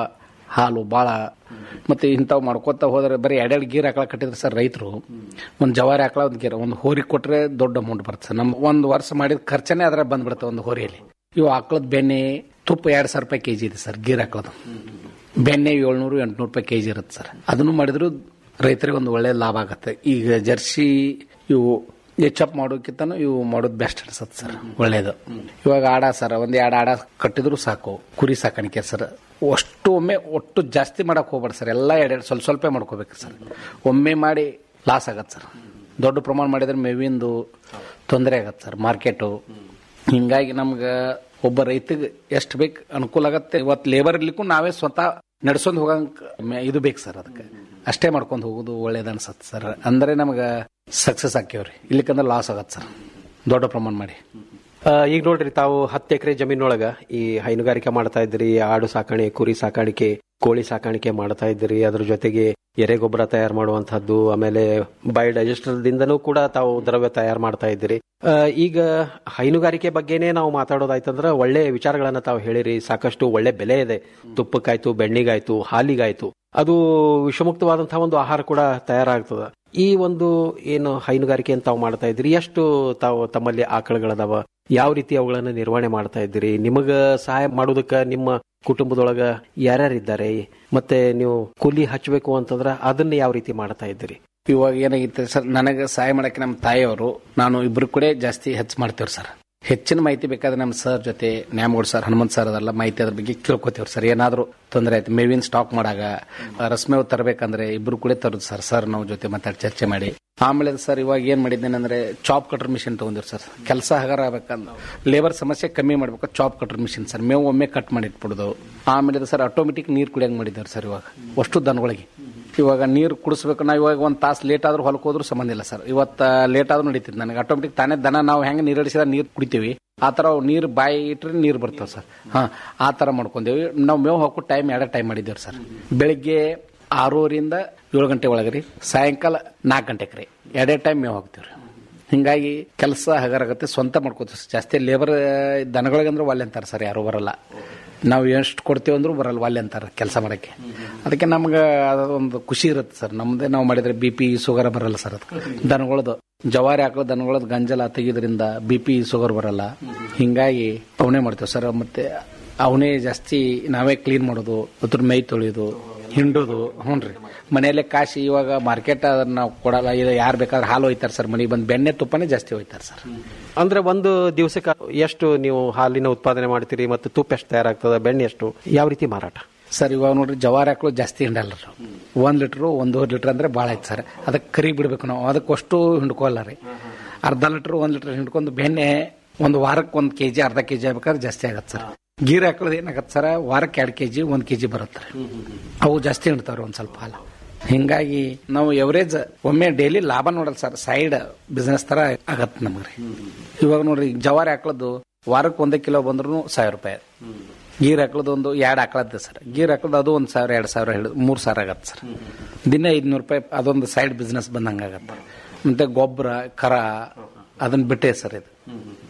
ಹಾಲು ಭಾಳ ಮತ್ತೆ ಇಂಥವು ಮಾಡ್ಕೊತ ಹೋದ್ರೆ ಬರೀ ಎರಡೆರಡು ಗೀರ್ ಹಾಕಳ ಕಟ್ಟಿದ್ರೆ ಸರ್ ರೈತರು ಒಂದು ಜವಾರಿ ಹಾಕಳ ಒಂದು ಗೀರ್ ಒಂದು ಹೋರಿ ಕೊಟ್ರೆ ದೊಡ್ಡ ಅಮೌಂಟ್ ಬರುತ್ತೆ ಸರ್ ನಮ್ಮ ಒಂದು ವರ್ಷ ಮಾಡಿದ ಖರ್ಚನೇ ಅದ್ರ ಬಂದ್ಬಿಡುತ್ತೆ ಒಂದು ಹೋರಿಯಲ್ಲಿ ಇವು ಆಕಳದ ಬೆಣ್ಣೆ ತುಪ್ಪ ಎರಡು ಸಾವಿರ ರೂಪಾಯಿ ಕೆಜಿ ಇದೆ ಸರ್ ಗೀರ್ ಹಾಕೋದು ಬೆಣ್ಣೆ ಏಳ್ನೂರು ಎಂಟ್ನೂರು ರೂಪಾಯಿ ಕೆಜಿ ಇರುತ್ತೆ ಸರ್ ಅದನ್ನು ಮಾಡಿದ್ರು ರೈತರಿಗೆ ಒಂದು ಒಳ್ಳೆ ಲಾಭ ಆಗುತ್ತೆ ಈಗ ಜರ್ಸಿ ಇವು ಎಚ್ಚಪ್ ಮಾಡೋಕ್ಕಿಂತನೂ ಇವು ಮಾಡೋದು ಬೆಸ್ಟ್ ಅನ್ಸುತ್ತೆ ಸರ್ ಒಳ್ಳೇದು ಇವಾಗ ಆಡ ಸರ್ ಒಂದ್ ಎರಡು ಆಡ ಕಟ್ಟಿದ್ರು ಸಾಕು ಕುರಿ ಸಾಕಾಣಿಕೆ ಸರ್ ಅಷ್ಟು ಒಮ್ಮೆ ಒಟ್ಟು ಜಾಸ್ತಿ ಮಾಡಕ್ ಹೋಗ್ಬೇಡಿ ಸರ್ ಎಲ್ಲ ಎರಡೆರಡು ಸ್ವಲ್ಪ ಸ್ವಲ್ಪ ಮಾಡ್ಕೋಬೇಕು ಸರ್ ಒಮ್ಮೆ ಮಾಡಿ ಲಾಸ್ ಆಗತ್ತೆ ಸರ್ ದೊಡ್ಡ ಪ್ರಮಾಣ ಮಾಡಿದ್ರೆ ಮೇವಿಂದು ತೊಂದರೆ ಆಗತ್ತೆ ಸರ್ ಮಾರ್ಕೆಟು ಹಿಂಗಾಗಿ ನಮ್ಗೆ ಒಬ್ಬ ರೈತಗೆ ಎಷ್ಟು ಬೇಕು ಅನುಕೂಲ ಆಗತ್ತೆ ಇವತ್ತು ಲೇಬರ್ ಇರ್ಲಿಕ್ಕೂ ನಾವೇ ಸ್ವತಃ ನಡ್ಸೊಂದು ಹೋಗಂಗ್ ಮೆ- ಇದು ಬೇಕು ಸರ್ ಅದಕ್ಕೆ ಅಷ್ಟೇ ಮಾಡ್ಕೊಂಡು ಹೋಗೋದು ಒಳ್ಳೇದು ಅನ್ಸತ್ತೆ ಸರ್ ಅಂದ್ರೆ ನಮ್ಗೆ ಸಕ್ಸಸ್ ಆಕ್ಯವ್ರಿ ಇಲ್ಲಿಕಂದ್ರೆ ಲಾಸ್ ಆಗತ್ತೆ ಸರ್ ದೊಡ್ಡ ಪ್ರಮಾಣ ಮಾಡಿ ಆ, ಈಗ ನೋಡ್ರಿ ತಾವು ಹತ್ತು ಎಕರೆ ಜಮೀನೊಳಗ ಈ ಹೈನುಗಾರಿಕೆ ಮಾಡ್ತಾ ಇದ್ರಿ ಆಡು ಸಾಕಾಣೆ ಕುರಿ ಸಾಕಾಣಿಕೆ ಕೋಳಿ ಸಾಕಾಣಿಕೆ ಮಾಡ್ತಾ ಇದ್ರಿ ಅದ್ರ ಜೊತೆಗೆ ಎರೆಗೊಬ್ಬರ ತಯಾರು ಮಾಡುವಂತಹದ್ದು ಆಮೇಲೆ ಬಯೋಡೈಜೆಸ್ಟರ್ ದಿಂದನೂ ಕೂಡ ತಾವು ದ್ರವ್ಯ ತಯಾರು ಮಾಡ್ತಾ ಇದ್ದೀರಿ ಆ, ಈಗ ಹೈನುಗಾರಿಕೆ ಬಗ್ಗೆನೇ ನಾವು ಮಾತಾಡೋದಾಯ್ತಂದ್ರೆ ಒಳ್ಳೆ ವಿಚಾರಗಳನ್ನ ತಾವು ಹೇಳಿರಿ ಸಾಕಷ್ಟು ಒಳ್ಳೆ ಬೆಲೆ ಇದೆ ತುಪ್ಪಕ್ಕಾಯ್ತು ಬೆಣ್ಣಿಗಾಯ್ತು ಹಾಲಿಗಾಯ್ತು ಅದು ವಿಷಮುಕ್ತವಾದಂತಹ ಒಂದು ಆಹಾರ ಕೂಡ ತಯಾರಾಗ್ತದ ಈ ಒಂದು ಏನು ಹೈನುಗಾರಿಕೆ ಅಂತ ತಾವು ಮಾಡ್ತಾ ಇದ್ರಿ ಎಷ್ಟು ತಾವು ತಮ್ಮಲ್ಲಿ ಆಕಳಗಳದಾವ ಯಾವ ರೀತಿ ಅವುಗಳನ್ನ ನಿರ್ವಹಣೆ ಮಾಡ್ತಾ ಇದ್ದೀರಿ ನಿಮಗ ಸಹಾಯ ಮಾಡೋದಕ್ಕ ನಿಮ್ಮ ಕುಟುಂಬದೊಳಗ ಯಾರ್ಯಾರಿದ್ದಾರೆ ಮತ್ತೆ ನೀವು ಕೂಲಿ ಹಚ್ಚಬೇಕು ಅಂತಂದ್ರ ಅದನ್ನ ಯಾವ ರೀತಿ ಮಾಡ್ತಾ ಇದ್ದೀರಿ ಇವಾಗ ಏನಾಗಿತ್ತು ಸರ್ ನನಗೆ ಸಹಾಯ ಮಾಡಕ್ಕೆ ನಮ್ಮ ತಾಯಿಯವರು ನಾನು ಇಬ್ರು ಕೂಡ ಜಾಸ್ತಿ ಹೆಚ್ಚು ಮಾಡ್ತೇವ್ರಿ ಸರ್ ಹೆಚ್ಚಿನ ಮಾಹಿತಿ ಬೇಕಾದ್ರೆ ನಮ್ಮ ಸರ್ ಜೊತೆ ನ್ಯಾಮಗೌಡ್ ಸರ್ ಹನುಮಂತ್ ಸರ್ ಅದೆಲ್ಲ ಮಾಹಿತಿ ಅದ್ರ ಬಗ್ಗೆ ಕೇಳ್ಕೊತೀವ್ರಿ ಸರ್ ಏನಾದರೂ ತೊಂದರೆ ಆಯ್ತು ಮೇವಿನ ಸ್ಟಾಕ್ ಮಾಡಾಗ ರಸ್ಮೇವ್ ತರಬೇಕಂದ್ರೆ ಇಬ್ರು ಕೂಡ ತರೋದು ಸರ್ ಸರ್ ನಾವು ಜೊತೆ ಮಾತಾಡಿ ಚರ್ಚೆ ಮಾಡಿ ಆಮೇಲೆ ಸರ್ ಇವಾಗ ಏನ್ ಮಾಡಿದ್ದೇನೆ ಅಂದ್ರೆ ಚಾಪ್ ಕಟರ್ ಮಿಷಿನ್ ತಗೊಂಡಿವ್ರಿ ಸರ್ ಕೆಲಸ ಹಗರ ಆಗ್ಬೇಕಂದ್ರೆ ಲೇಬರ್ ಸಮಸ್ಯೆ ಕಮ್ಮಿ ಮಾಡ್ಬೇಕು ಚಾಪ್ ಕಟರ್ ಮಿಷಿನ್ ಸರ್ ಮೇವು ಒಮ್ಮೆ ಕಟ್ ಮಾಡಿ ಇಟ್ಬಿಡೋದು ಆಮೇಲೆ ಸರ್ ಆಟೋಮೆಟಿಕ್ ನೀರು ಕುಡಿಯಂಗ್ ಮಾಡಿದ್ದಾರೆ ಸರ್ ಇವಾಗ ಅಷ್ಟು ದನಗಳಿಗೆ ಇವಾಗ ನೀರು ಕುಡಿಸ್ಬೇಕು ನಾವು ಇವಾಗ ಒಂದು ತಾಸು ಲೇಟ್ ಆದ್ರೂ ಹೊಲಕ್ಕೆ ಹೋದ್ರೂ ಸಂಬಂಧ ಇಲ್ಲ ಸರ್ ಇವತ್ತು ಲೇಟ್ ಆದ್ರೂ ನಡೀತಿತ್ತು ನನಗೆ ಆಟೋಮೆಟಿಕ್ ತಾನೇ ದನ ನಾವು ಹೆಂಗೆ ನೀರಡಿಸಿದ ನೀರು ಕುಡಿತೀವಿ ಆ ಥರ ಅವು ನೀರು ಬಾಯಿ ಇಟ್ಟರೆ ನೀರು ಬರ್ತಾವೆ ಸರ್ ಹಾಂ ಆ ಥರ ಮಾಡ್ಕೊಂಡೇವಿ ನಾವು ಮೇವು ಹಾಕೋ ಟೈಮ್ ಎರಡೇ ಟೈಮ್ ಮಾಡಿದ್ದೇವೆ ಸರ್ ಬೆಳಿಗ್ಗೆ ಆರೂವರೆಯಿಂದ ಏಳು ಗಂಟೆ ಒಳಗೆ ರೀ ಸಾಯಂಕಾಲ ನಾಲ್ಕು ಗಂಟೆಗೆ ರೀ ಎರಡೇ ಟೈಮ್ ಮೇವು ಹಾಕ್ತೀವಿ ರೀ ಹಿಂಗಾಗಿ ಕೆಲಸ ಹಗರಾಗತ್ತೆ ಸ್ವಂತ ಮಾಡ್ಕೋತೀವಿ ಸರ್. ಜಾಸ್ತಿ ಲೇಬರ್ ದನಗಳಿಗಂದ್ರೆ ಒಲ್ಲೆ ಅಂತಾರೆ ಸರ್ ಯಾರು ಬರಲ್ಲ ನಾವು ಎಷ್ಟು ಕೊಡ್ತೀವಿ ಅಂದ್ರೂ ಬರಲ್ಲ ಒಲ್ಲೆ ಅಂತಾರೆ ಕೆಲಸ ಮಾಡಕ್ಕೆ ಅದಕ್ಕೆ ನಮ್ಗೆ ಅದೊಂದು ಖುಷಿ ಇರುತ್ತೆ ಸರ್ ನಮ್ದೇ ನಾವು ಮಾಡಿದ್ರೆ ಬಿ ಪಿ ಶುಗರ್ ಬರಲ್ಲ ಸರ್ ಅದಕ್ಕೆ ದನಗಳದು ಜವಾರಿ ಹಾಕೋ ದನಗಳದ್ ಗಂಜಲ ತೆಗಿಯೋದ್ರಿಂದ ಬಿ ಪಿ ಶುಗರ್ ಬರಲ್ಲ ಹಿಂಗಾಗಿ ಅವನೇ ಮಾಡ್ತೇವೆ ಸರ್ ಮತ್ತೆ ಅವನೇ ಜಾಸ್ತಿ ನಾವೇ ಕ್ಲೀನ್ ಮಾಡೋದು ಅದ್ರ ಮೈ ತೊಳೆಯೋದು ಹಿಂಡೋದು ಹ್ಞೂ ರೀ ಮನೆಯಲ್ಲೇ ಕಾಶಿ ಇವಾಗ ಮಾರ್ಕೆಟ್ ಅದನ್ನ ನಾವು ಕೊಡಲ್ಲ ಇದು ಯಾರು ಬೇಕಾದ್ರೆ ಹಾಲು ಒಯ್ತಾರೆ ಸರ್ ಮನೆಗೆ ಬಂದು ಬೆಣ್ಣೆ ತುಪ್ಪನೇ ಜಾಸ್ತಿ ಒಯ್ತಾರೆ ಸರ್ ಅಂದ್ರೆ ಒಂದು ದಿವಸಕ್ಕೆ ಎಷ್ಟು ನೀವು ಹಾಲಿನ ಉತ್ಪಾದನೆ ಮಾಡ್ತೀರಿ ಮತ್ತು ತುಪ್ಪ ಎಷ್ಟು ತಯಾರಾಗ್ತದ ಬೆಣ್ಣೆ ಎಷ್ಟು ಯಾವ ರೀತಿ ಮಾರಾಟ ಸರ್ ಇವಾಗ ನೋಡ್ರಿ ಜವಾರಿ ಹಾಕಲು ಜಾಸ್ತಿ ಹಿಂಡಲ್ಲ ರೀ ಒಂದ್ ಲೀಟ್ರು ಒಂದೂವರೆ ಲೀಟರ್ ಅಂದ್ರೆ ಭಾಳ ಆಯ್ತು ಸರ್ ಅದಕ್ಕೆ ಕರಿ ಬಿಡ್ಬೇಕು ನಾವು ಅದಕ್ಕೆ ಅಷ್ಟು ಹಿಂಡ್ಕೊಲ್ಲ ರೀ ಅರ್ಧ ಲೀಟರ್ ಒಂದ್ ಲೀಟರ್ ಹಿಂಡ್ಕೊಂಡು ಬೆಣ್ಣೆ ಒಂದು ವಾರಕ್ಕೆ ಒಂದ್ ಕೆಜಿ ಅರ್ಧ ಕೆಜಿ ಆಗ್ಬೇಕಾದ್ರೆ ಜಾಸ್ತಿ ಆಗತ್ತೆ ಸರ್ ಗೀರ್ ಹಾಕೋದು ಏನಾಗತ್ತೆ ಸರ್ ವಾರಕ್ಕೆ ಎರಡು ಕೆಜಿ ಒಂದ್ ಕೆಜಿ ಬರುತ್ತೆ ರೀ ಅವು ಜಾಸ್ತಿ ಹಿಂಡ್ತಾವ್ರಿ ಒಂದ್ ಸ್ವಲ್ಪ ಹಾಲು ಹಿಂಗಾಗಿ ನಾವು ಎವರೇಜ್ ಒಮ್ಮೆ ಡೈಲಿ ಲಾಭ ನೋಡಲ್ಲ ಸರ್ ಸೈಡ್ ಬಿಸ್ನೆಸ್ ತರ ಆಗತ್ತೆ ನಮ್ಗೆ ರೀ ಇವಾಗ ನೋಡ್ರಿ ಜವಾರಿ ಹಾಕ್ಳದ್ದು ವಾರಕ್ಕೆ ಒಂದೇ ಕಿಲೋ ಬಂದ್ರು ಸಾವಿರ ರೂಪಾಯಿ ಗೀರ್ ಹಾಕ್ಳದ್ದು ಒಂದು ಎರಡು ಹಾಕ್ಳದ್ದು ಸರ್ ಗೀರ್ ಹಾಕ್ಳದ್ದು ಅದು ಒಂದು ಸಾವಿರ ಎರಡು ಸಾವಿರ ಹಿಡಿದು ಮೂರು ಸಾವಿರ ಆಗತ್ತೆ ಸರ್ ದಿನ ಐದ್ನೂರು ರೂಪಾಯಿ ಅದೊಂದು ಸೈಡ್ ಬಿಸ್ನೆಸ್ ಬಂದಂಗೆ ಆಗತ್ತೆ ಮತ್ತೆ ಗೊಬ್ಬರ ಕರ ಅದನ್ನ ಬಿಟ್ಟೆ ಸರ್ ಇದು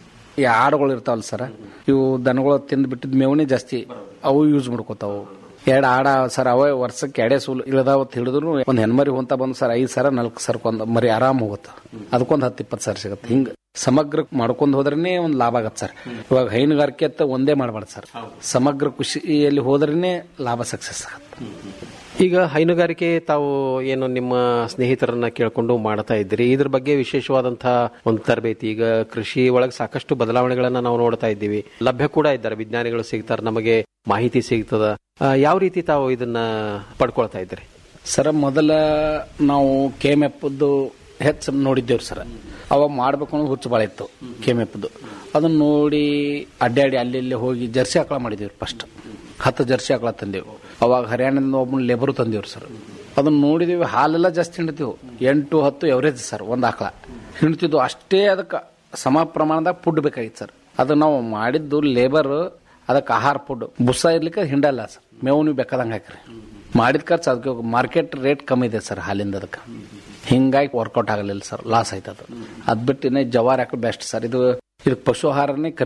ಈ ಆಡುಗಳು ಇರ್ತಾವಲ್ಲ ಸರ್ ಇವು ದನಗಳು ತಿಂದು ಬಿಟ್ಟಿದ್ ಮೇವನೇ ಜಾಸ್ತಿ ಅವು ಯೂಸ್ ಮಾಡ್ಕೋತಾವು ಎರಡು ಆಡ ಸರ್ ಅವೇ ವರ್ಷಕ್ಕೆ ಎಡೆ ಸೂಲು ಇಳದಾವತ್ ಹಿಡಿದ್ರು ಒಂದ್ ಹೆಣ್ಮರಿ ಹೊಂತ ಬಂದು ಸರ್ ಐದು ಸರ ನಾಲ್ಕು ಸರ್ ಒಂದ್ ಮರಿ ಆರಾಮ್ ಹೋಗುತ್ತೆ ಅದಕ್ಕೊಂದ್ ಹತ್ತು ಇಪ್ಪತ್ತು ಸರ್ ಸಿಗುತ್ತೆ ಹಿಂಗ ಸಮಗ್ರ ಮಾಡ್ಕೊಂಡ್ ಹೋದ್ರೇನೆ ಒಂದ್ ಲಾಭ ಆಗತ್ತೆ ಸರ್ ಇವಾಗ ಹೈನುಗಾರಿಕೆ ಅಂತ ಒಂದೇ ಮಾಡಬಾರ್ದು ಸರ್ ಸಮಗ್ರ ಖುಷಿಯಲ್ಲಿ ಹೋದ್ರೇನೆ ಲಾಭ ಸಕ್ಸಸ್ ಆಗತ್ತೆ ಈಗ ಹೈನುಗಾರಿಕೆ ತಾವು ಏನು ನಿಮ್ಮ ಸ್ನೇಹಿತರನ್ನ ಕೇಳ್ಕೊಂಡು ಮಾಡ್ತಾ ಇದ್ದೀರಿ ಇದ್ರ ಬಗ್ಗೆ ವಿಶೇಷವಾದಂತಹ ಒಂದು ತರಬೇತಿ ಈಗ ಕೃಷಿ ಒಳಗೆ ಸಾಕಷ್ಟು ಬದಲಾವಣೆಗಳನ್ನ ನಾವು ನೋಡ್ತಾ ಇದ್ದೀವಿ ಲಭ್ಯ ಕೂಡ ಇದ್ದಾರೆ ವಿಜ್ಞಾನಿಗಳು ಸಿಗ್ತಾರೆ ನಮಗೆ ಮಾಹಿತಿ ಸಿಗ್ತದ ಆ, ಯಾವ ರೀತಿ ತಾವು ಇದನ್ನ ಪಡ್ಕೊಳ್ತಾ ಇದ್ದೀರಿ ಸರ್ ಮೊದಲ ನಾವು ಕೆ ಎಮ್ ಎಫ್ದು ಹೆಚ್ಚು ನೋಡಿದ್ದೇವ್ರಿ ಸರ್ ಅವಾಗ ಮಾಡ್ಬೇಕು ಅನ್ನೋದು ಹುಚ್ಚು ಭಾಳ ಇತ್ತು ಕೆ ಎಮ್ ಎಫ್ದು ಅದನ್ನ ನೋಡಿ ಅಡ್ಡಾಡಿ ಅಲ್ಲಿ ಇಲ್ಲಿ ಹೋಗಿ ಜರ್ಸಿ ಆಕಳ ಮಾಡಿದೇವ್ರಿ ಫಸ್ಟ್ ಹತ್ತು ಜರ್ಸಿ ಆಕಳ ತಂದೇವು ಅವಾಗ ಹರಿಯಾಣದಿಂದ ಒಬ್ಬನ ಲೇಬರು ತಂದೇವ್ರಿ ಸರ್ ಅದನ್ನ ನೋಡಿದೀವಿ ಹಾಲೆಲ್ಲ ಜಾಸ್ತಿ ಹಿಂಡ್ತೀವಿ ಎಂಟು ಹತ್ತು ಎವರೇಜ್ ಸರ್ ಒಂದು ಆಕಳ ಹಿಂಡ್ತಿದ್ವು ಅಷ್ಟೇ ಅದಕ್ಕೆ ಸಮ ಪ್ರಮಾಣದಾಗ ಫುಡ್ ಬೇಕಾಗಿತ್ತು ಸರ್ ಅದು ನಾವು ಮಾಡಿದ್ದು ಲೇಬರ್ ಅದಕ್ಕೆ ಆಹಾರ ಫುಡ್ ಬುಸ್ಸ ಇರ್ಲಿಕ್ಕೆ ಹಿಂಡಲ್ಲ ಸರ್ ಮೇವು ನೀವು ಬೇಕಾದಂಗೆ ಹಾಕ್ರಿ ಮಾಡಿದ ಖರ್ಚು ಅದಕ್ಕೆ ಮಾರ್ಕೆಟ್ ರೇಟ್ ಕಮ್ಮಿ ಇದೆ ಸರ್ ಹಾಲಿಂದ ಅದಕ್ಕೆ ಹಿಂಗಾಗಿ ವರ್ಕೌಟ್ ಆಗಲಿಲ್ಲ ಸರ್ ಲಾಸ್ ಆಯ್ತು ಅದು ಅದ್ ಬಿಟ್ಟು ಇನ್ನೇ ಜವಾರಿ ಹಾಕಿ ಬೆಸ್ಟ್ ಸರ್ ಇದು ಇದಕ್ಕೆ ಪಶು ಆಹಾರನೇ ಕಮ್ಮಿ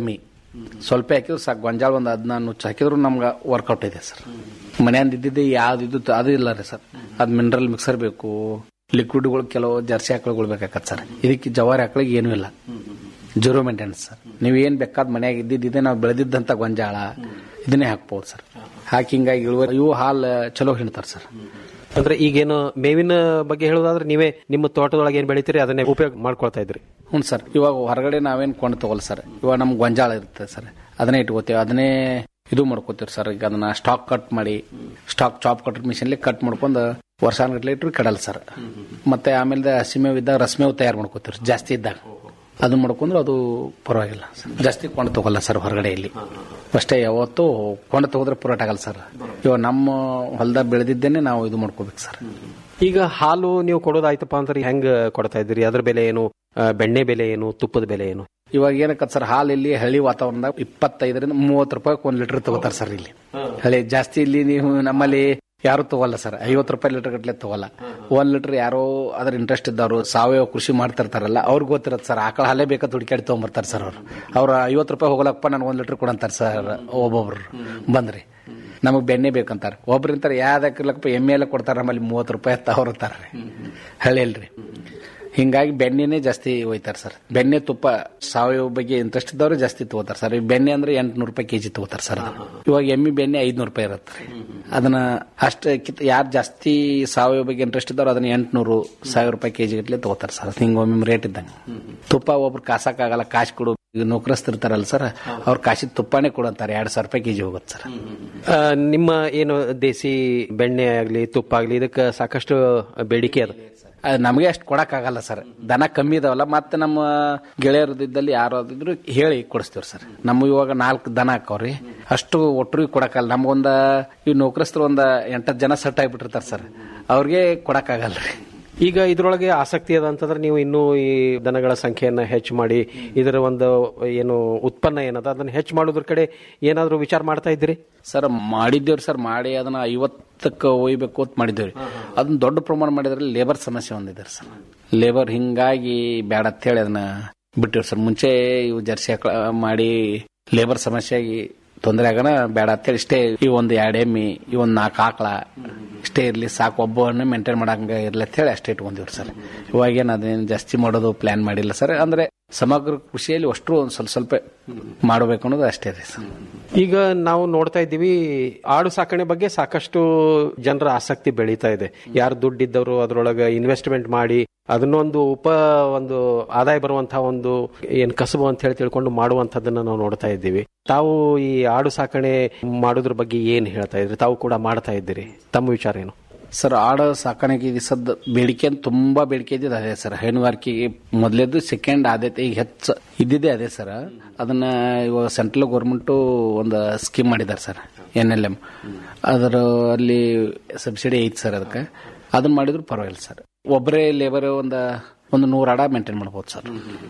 ಸ್ವಲ್ಪ ಹಾಕಿದ್ರು ಸಾಕು ಗೊಂಜಾಳ ಒಂದು ಹದಿನಾರು ನುಚ್ಚು ಹಾಕಿದ್ರು ನಮ್ಗೆ ವರ್ಕೌಟ್ ಇದೆ ಸರ್ ಮನೆಯಿಂದ ಇದ್ದಿದ್ದೆ ಯಾವ್ದು ಇದು ಅದು ಇಲ್ಲ ರೀ ಸರ್ ಅದು ಮಿನರಲ್ ಮಿಕ್ಸರ್ ಬೇಕು ಲಿಕ್ವಿಡ್ಗಳು ಕೆಲವು ಜರ್ಸಿ ಆಕಳುಗಳು ಬೇಕಾಗತ್ತೆ ಸರ್ ಇದಕ್ಕೆ ಜವಾರಿ ಆಕಳಿಗೆ ಏನೂ ಇಲ್ಲ ಜೀರೋ ಮೇಂಟೆನೆನ್ಸ್ ಸರ್ ನೀವು ಏನು ಬೇಕಾದ ಮನ್ಯಾಗ ಇದ್ದಿದ್ದೆ ನಾವು ಬೆಳೆದಿದ್ದಂಥ ಗೊಂಜಾಳ ಇದನ್ನೇ ಹಾಕ್ಬೋದು ಸರ್ ಹಾಕಿ ಹಿಂಗಾಗಿ ಇಳುವರಿ ಇವು ಹಾಲು ಚಲೋ ಹಿಂಡ್ತಾರೆ ಸರ್ ಅಂದ್ರೆ ಈಗೇನು ಮೇವಿನ ಬಗ್ಗೆ ಹೇಳೋದಾದ್ರೆ ನೀವೇ ನಿಮ್ಮ ತೋಟದೊಳಗೆ ಏನ್ ಬೆಳಿತೀರಿ ಅದನ್ನೇ ಉಪಯೋಗ ಮಾಡ್ಕೊಳ್ತಾ ಇದ್ರಿ ಹ್ಞೂ ಸರ್ ಇವಾಗ ಹೊರಗಡೆ ನಾವೇನು ಕೊಂಡು ತಗೋಲ್ಲ ಸರ್ ಇವಾಗ ನಮ್ಗೆ ಗೊಂಜಾಳ ಇರುತ್ತೆ ಸರ್ ಅದನ್ನೇ ಇಟ್ಕೋತೀವಿ ಅದನ್ನೇ ಇದು ಮಾಡ್ಕೋತೀವಿ ಸರ್ ಈಗ ಅದನ್ನ ಸ್ಟಾಕ್ ಕಟ್ ಮಾಡಿ ಸ್ಟಾಕ್ ಚಾಪ್ ಕಟ್ ಮಿಷನ್ಲಿ ಕಟ್ ಮಾಡ್ಕೊಂಡು ವರ್ಷಾನ್ಗಟ್ಲೆ ಇಟ್ಟರು ಕೆಡಲ್ಲ ಸರ್ ಮತ್ತೆ ಆಮೇಲೆ ಹಸಿಮೇವ್ ಇದ್ದಾಗ ರಸಮೇವ್ ತಯಾರು ಮಾಡ್ಕೋತೀವಿ ಜಾಸ್ತಿ ಇದ್ದಾಗ ಅದು ಮಾಡ್ಕೊಂಡ್ರೆ ಅದು ಪರವಾಗಿಲ್ಲ ಸರ್. ಜಾಸ್ತಿ ಕೊಂಡು ತಗೋಲ್ಲ ಸರ್ ಹೊರಗಡೆ ಇಲ್ಲಿ ಅಷ್ಟೇ ಯಾವತ್ತು ಕೊಂಡು ತಗೋದ್ರೆ ಪುರಾಟ ಆಗಲ್ಲ ಸರ್ ಇವಾಗ ನಮ್ಮ ಹೊಲದಾಗ ಬೆಳೆದಿದ್ದೇನೆ ನಾವು ಇದು ಮಾಡ್ಕೋಬೇಕು ಸರ್ ಈಗ ಹಾಲು ನೀವು ಕೊಡೋದಾಯ್ತಪ್ಪ ಅಂದ್ರೆ ಹೆಂಗ್ ಕೊಡ್ತಾ ಇದ್ದೀರಿ ಅದ್ರ ಬೆಲೆ ಏನು ಆ, ಬೆಣ್ಣೆ ಬೆಲೆ ಏನು ತುಪ್ಪದ ಬೆಲೆ ಏನು ಇವಾಗ ಏನಕ್ಕತ್ ಸರ್ ಹಾಲು ಇಲ್ಲಿ ಹಳ್ಳಿ ವಾತಾವರಣದಾಗ ಇಪ್ಪತ್ತೈದರಿಂದ ಮೂವತ್ತು ರೂಪಾಯಿ ಒಂದ್ ಲೀಟರ್ ತಗೋತಾರ ಸರ್ ಇಲ್ಲಿ ಹಳ್ಳಿ ಜಾಸ್ತಿ ಇಲ್ಲಿ ನೀವು ನಮ್ಮಲ್ಲಿ ಯಾರು ತಗೋಲ್ಲ ಸರ್ ಐವತ್ತು ರೂಪಾಯಿ ಲೀಟರ್ ಗಟ್ಲೆ ತಗೋಲ್ಲ ಒಂದ್ ಲೀಟರ್ ಯಾರೋ ಅದ್ರ ಇಂಟ್ರೆಸ್ಟ್ ಇದ್ದವರು ಸಾವಯವ ಕೃಷಿ ಮಾಡ್ತಿರ್ತಾರಲ್ಲ ಅವ್ರಿಗೆ ಗೊತ್ತಿರತ್ತೆ ಸರ್ ಆಕಳ ಹಾಲೇ ಬೇಕಾದ ಹುಡುಕಾಡಿ ತಗೊಂಬರ್ತಾರೆ ಸರ್ ಅವ್ರು ಅವ್ರು ಐವತ್ತು ರೂಪಾಯಿ ಹೋಗಲಪ್ಪ ನಾನು ಒಂದ್ ಲೀಟರ್ ಕೊಡಂತಾರೆ ಸರ್ ಒಬ್ಬೊಬ್ರು ಬಂದ್ರಿ ನಮಗ್ ಬೆಣ್ಣೆ ಬೇಕಂತಾರೆ ಒಬ್ರು ಅಂತಾರೆ ಯಾವ್ದಕ್ಕಿಲ್ಲಪ್ಪ ಎಮ್ಮೆ ಎಲ್ಲ ಕೊಡ್ತಾರೆ ನಮ್ಮಲ್ಲಿ ಮೂವತ್ತು ರೂಪಾಯಿ ಅಂತ ಅವ್ರು ಅಂತಾರೆ ಹಳ್ಳಿಯಲ್ರಿ ಹಿಂಗಾಗಿ ಬೆಣ್ಣೆನೇ ಜಾಸ್ತಿ ಒಯ್ತಾರೆ ಸರ್ ಬೆಣ್ಣೆ ತುಪ್ಪ ಸಾವಯವ ಬಗ್ಗೆ ಇಂಟ್ರೆಸ್ಟ್ ಇದ್ದವ್ರು ಜಾಸ್ತಿ ತಗೋತಾರೆ ಸರ್ ಈ ಬೆಣ್ಣೆ ಅಂದ್ರೆ ಎಂಟ್ನೂರು ರೂಪಾಯಿ ಕೆಜಿ ತಗೋತಾರೆ ಸರ್ ಅದು. ಇವಾಗ ಎಮ್ಮಿ ಬೆಣ್ಣೆ ಐದ್ನೂರು ರೂಪಾಯಿ ಇರುತ್ತೆ ರೀ. ಅದನ್ನ ಅಷ್ಟ ಯಾರು ಜಾಸ್ತಿ ಸಾವಯವ ಬಗ್ಗೆ ಇಂಟ್ರೆಸ್ಟ್ ಇದ್ದವ್ರು ಅದನ್ನ ಎಂಟ್ನೂರು ಸಾವಿರ ರೂಪಾಯಿ ಕೆಜಿ ಗಟ್ಲೆ ತಗೋತಾರೆ ಸರ್ ಹಿಂಗ ಒಮ್ಮೆ ರೇಟ್ ಇದ್ದಂಗೆ ತುಪ್ಪ ಒಬ್ರು ಕಾಸಕ್ಕಾಗಲ್ಲ ಕಾಸು ಕೊಡು ಈಗ ನೌಕರಸ್ಥಿರ್ತಾರಲ್ಲ ಸರ್ ಅವ್ರ ಕಾಸಿದ ತುಪ್ಪನೇ ಕೊಡಂತಾರೆ ಎರಡ್ ಸಾವಿರ ರೂಪಾಯಿ ಕೆಜಿ ಹೋಗುತ್ತೆ ಸರ್ ಆ, ನಿಮ್ಮ ಏನು ದೇಸಿ ಬೆಣ್ಣೆ ಆಗ್ಲಿ ತುಪ್ಪ ಆಗ್ಲಿ ಇದಕ್ಕೆ ಸಾಕಷ್ಟು ಬೇಡಿಕೆ ಅದ ಅದ್ ನಮಗೆ ಅಷ್ಟು ಕೊಡಕ್ಕಾಗಲ್ಲ ಸರ್ ದನ ಕಮ್ಮಿ ಇದಾವಲ್ಲ ಮತ್ತೆ ನಮ್ಮ ಗೆಳೆಯರದಿದ್ದಲ್ಲಿ ಯಾರಾದಿದ್ರು ಹೇಳಿ ಕೊಡಿಸ್ತೀವಿ ಸರ್ ನಮ್ಮ ಇವಾಗ ನಾಲ್ಕು ದನ ಹಾಕವ್ರಿ ಅಷ್ಟು ಒಟ್ಟರಿಗೆ ಕೊಡಕ್ಕಾಗಲ್ಲ ನಮ್ಗೊಂದ ಈ ನೌಕರಸ್ಥರು ಒಂದ ಎಂಟತ್ತು ಜನ ಸೆಟ್ ಆಗಿಬಿಟ್ಟಿರ್ತಾರೆ ಸರ್ ಅವ್ರಿಗೆ ಕೊಡಕ್ಕಾಗಲ್ಲ ರೀ ಈಗ ಇದ್ರೊಳಗೆ ಆಸಕ್ತಿ ಅದ ಅಂತಂದ್ರೆ ನೀವು ಇನ್ನೂ ಈ ದನಗಳ ಸಂಖ್ಯೆಯನ್ನ ಹೆಚ್ಚು ಮಾಡಿ ಇದರ ಒಂದು ಏನು ಉತ್ಪನ್ನ ಏನದ ಅದನ್ನ ಹೆಚ್ಚು ಮಾಡೋದ್ರ ಕಡೆ ಏನಾದರೂ ವಿಚಾರ ಮಾಡ್ತಾ ಇದ್ದೀರಿ ಸರ್ ಮಾಡಿದ್ದೇವ್ರಿ ಸರ್ ಮಾಡಿ ಅದನ್ನ ಐವತ್ತಕ್ಕೆ ಒಯ್ಬೇಕು ಅಂತ ಮಾಡಿದ್ದೇವ್ರಿ ಅದನ್ನ ದೊಡ್ಡ ಪ್ರಮಾಣ ಮಾಡಿದ್ರೆ ಲೇಬರ್ ಸಮಸ್ಯೆ ಒಂದಿದೆ ಸರ್ ಲೇಬರ್ ಹಿಂಗಾಗಿ ಬೇಡ ಅಂತ ಹೇಳಿ ಅದನ್ನ ಬಿಟ್ಟಿವ್ರಿ ಸರ್ ಮುಂಚೆ ಇವು ಜರ್ಸಿ ಹಾಕ ಮಾಡಿ ಲೇಬರ್ ಸಮಸ್ಯೆ ಆಗಿ ತೊಂದರೆ ಆಗೋಣ ಬೇಡ ಅಂತೇಳಿ ಇಷ್ಟೇ ಈ ಒಂದು ಎರಡು ಎಮ್ಮಿ ಈ ಒಂದು ನಾಲ್ಕು ಆಕಳ ಇಷ್ಟೇ ಇರ್ಲಿ ಸಾಕು ಒಬ್ಬವನ್ನ ಮೇಂಟೈನ್ ಮಾಡಂಗ ಇರ್ಲಿ ಅಂತ ಹೇಳಿ ಅಷ್ಟೇ ಇಟ್ಕೊಂಡಿವ್ರಿ ಸರ್ ಇವಾಗೇನು ಅದೇನು ಜಾಸ್ತಿ ಮಾಡೋದು ಪ್ಲಾನ್ ಮಾಡಿಲ್ಲ ಸರ್ ಅಂದ್ರೆ ಸಮಗ್ರ ಕೃಷಿಯಲ್ಲಿ ಅಷ್ಟು ಒಂದು ಸ್ವಲ್ಪ ಸ್ವಲ್ಪ ಮಾಡಬೇಕು ಅನ್ನೋದು ಅಷ್ಟೇ ರೀ ಸರ್ ಈಗ ನಾವು ನೋಡ್ತಾ ಇದ್ದೀವಿ ಆಡು ಸಾಕಣೆ ಬಗ್ಗೆ ಸಾಕಷ್ಟು ಜನರ ಆಸಕ್ತಿ ಬೆಳೀತಾ ಇದೆ ಯಾರು ದುಡ್ಡಿದ್ದವರು ಅದರೊಳಗೆ ಇನ್ವೆಸ್ಟ್ಮೆಂಟ್ ಮಾಡಿ ಅದನ್ನೊಂದು ಉಪ ಒಂದು ಆದಾಯ ಬರುವಂತಹ ಒಂದು ಏನ್ ಕಸಬು ಅಂತ ಹೇಳಿ ತಿಳ್ಕೊಂಡು ಮಾಡುವಂತದನ್ನ ನಾವು ನೋಡ್ತಾ ಇದ್ದೀವಿ ತಾವು ಈ ಆಡು ಸಾಕಣೆ ಮಾಡೋದ್ರ ಬಗ್ಗೆ ಏನ್ ಹೇಳ್ತಾ ಇದ್ರಿ ತಾವು ಕೂಡ ಮಾಡ್ತಾ ಇದ್ದೀರಿ ತಮ್ಮ ವಿಚಾರ ಏನು ಸರ್ ಆಡ ಸಾಕಾಣಿಕೆ ಇದು ಸದ್ ಬೇಡಿಕೆ ಅಂತ ತುಂಬಾ ಬೇಡಿಕೆ ಇದ್ದಿದ್ದು ಅದೇ ಸರ್ ಹೈನುಗಾರಿಕೆಗೆ ಮೊದಲೇದು ಸೆಕೆಂಡ್ ಆದ್ಯತೆ ಈಗ ಹೆಚ್ಚು ಇದ್ದಿದ್ದೇ ಅದೇ ಸರ್ ಅದನ್ನ ಇವಾಗ ಸೆಂಟ್ರಲ್ ಗೌರ್ಮೆಂಟು ಒಂದು ಸ್ಕೀಮ್ ಮಾಡಿದ್ದಾರೆ ಸರ್ ಎನ್ ಎಲ್ ಎಂ ಅದರ ಅಲ್ಲಿ ಸಬ್ಸಿಡಿ ಐತಿ ಸರ್ ಅದಕ್ಕೆ ಅದನ್ನ ಮಾಡಿದ್ರು ಪರವಾಗಿಲ್ಲ ಸರ್ ಒಬ್ಬರೇ ಲೇಬರ್ ಒಂದು ಒಂದು ನೂರು ಆಡ ಮೇಂಟೈನ್ ಮಾಡ್ಬೋದು ಸರ್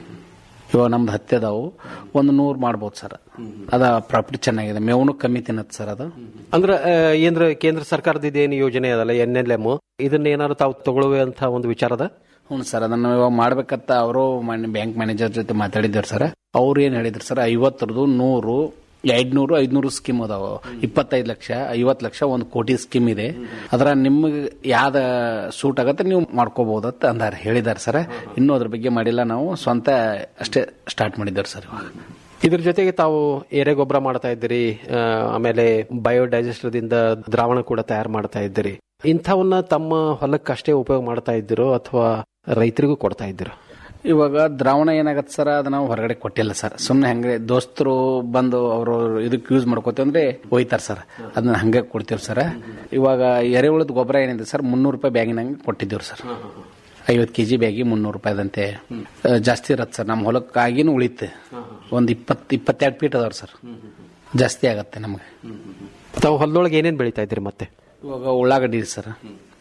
ಇವಾಗ ನಮ್ದು ಹತ್ತಿ ಅದಾವು ಒಂದು ನೂರು ಮಾಡ್ಬೋದು ಸರ್ ಅದ ಪ್ರಾಫಿಟ್ ಚೆನ್ನಾಗಿದೆ ಮೇವನು ಕಮ್ಮಿ ತಿನ್ನತ್ತೆ ಸರ್ ಅದು ಅಂದ್ರೆ ಆ, ಏನ್ರ ಕೇಂದ್ರ ಸರ್ಕಾರದ ಇದೇನು ಯೋಜನೆ ಅದಲ್ಲ ಎನ್ ಎಲ್ ಎಂ ಇದನ್ನ ಏನಾದ್ರು ತಾವು ತಗೊಳ್ಳುವಂತ ಒಂದು ವಿಚಾರದ ಹ್ಞೂ ಸರ್ ಅದನ್ನ ಇವಾಗ ಮಾಡ್ಬೇಕಂತ ಅವರು ಬ್ಯಾಂಕ್ ಮ್ಯಾನೇಜರ್ ಜೊತೆ ಮಾತಾಡಿದ್ರು ಸರ್ ಅವ್ರು ಏನ್ ಹೇಳಿದ್ರು ಸರ್ ಐವತ್ತರದು ನೂರು ಐದ್ನೂರು ಐದ್ನೂರು ಸ್ಕೀಮ್ ಅದಾವ ಇಪ್ಪತ್ತೈದು ಲಕ್ಷ ಐವತ್ತು ಲಕ್ಷ ಒಂದು ಕೋಟಿ ಸ್ಕೀಮ್ ಇದೆ ಅದರ ನಿಮ್ಗೆ ಯಾವ್ದ ಸೂಟ್ ಆಗತ್ತೆ ನೀವು ಮಾಡ್ಕೋಬಹುದತ್ತ ಅಂದಾರೆ ಹೇಳಿದಾರೆ ಸರ್ ಇನ್ನೂ ಅದ್ರ ಬಗ್ಗೆ ಮಾಡಿಲ್ಲ ನಾವು ಸ್ವಂತ ಅಷ್ಟೇ ಸ್ಟಾರ್ಟ್ ಮಾಡಿದ್ದಾರೆ ಸರ್ ಇವಾಗ ಇದ್ರ ಜೊತೆಗೆ ತಾವು ಎರೆಗೊಬ್ಬರ ಮಾಡ್ತಾ ಇದ್ದೀರಿ ಆ, ಆಮೇಲೆ ಬಯೋಡೈಜೆಸ್ಟರ್ದಿಂದ ದ್ರಾವಣ ಕೂಡ ತಯಾರು ಮಾಡ್ತಾ ಇದ್ದೀರಿ ಇಂಥವನ್ನ ತಮ್ಮ ಹೊಲಕ್ಕಷ್ಟೇ ಉಪಯೋಗ ಮಾಡ್ತಾ ಇದ್ದೀರೋ ಅಥವಾ ರೈತರಿಗೂ ಕೊಡ್ತಾ ಇದ್ದೀರೋ ಇವಾಗ ದ್ರಾವಣ ಏನಾಗತ್ತೆ ಸರ್ ಅದನ್ನ ನಾವು ಹೊರಗಡೆ ಕೊಟ್ಟಿಲ್ಲ ಸರ್ ಸುಮ್ಮನೆ ಹಂಗೆ ದೋಸ್ತರು ಬಂದು ಅವರು ಇದಕ್ಕೆ ಯೂಸ್ ಮಾಡ್ಕೋತೀವಿ ಅಂದ್ರೆ ಒಯ್ತಾರೆ ಸರ್ ಅದನ್ನ ಹಂಗೆ ಕೊಡ್ತೀವಿ ಸರ್ ಇವಾಗ ಎರೆಹುಳದ ಗೊಬ್ಬರ ಏನಿದೆ ಸರ್ ಮುನ್ನೂರು ರೂಪಾಯಿ ಬ್ಯಾಗಿನಂಗೆ ಕೊಟ್ಟಿದ್ದೀವಿ ಸರ್ ಐವತ್ತು ಕೆಜಿ ಬ್ಯಾಗಿ ಮುನ್ನೂರು ರೂಪಾಯಿದಂತೆ ಆ, ಜಾಸ್ತಿ ಇರತ್ತೆ ಸರ್ ನಮ್ಮ ಹೊಲಕ್ಕಾಗಿನೂ ಉಳಿತೆ ಒಂದು ಇಪ್ಪತ್ತು ಇಪ್ಪತ್ತೆರಡು ಫೀಟ್ ಅದಾವ್ರಿ ಸರ್ ಜಾಸ್ತಿ ಆಗತ್ತೆ ನಮಗೆ ತಾವು ಹೊಲದೊಳಗೆ ಏನೇನ್ ಬೆಳಿತಾ ಇದ್ದೀರಿ ಮತ್ತೆ ಇವಾಗ ಉಳ್ಳಾಗಡ್ಡಿ ಇದೆ ಸರ್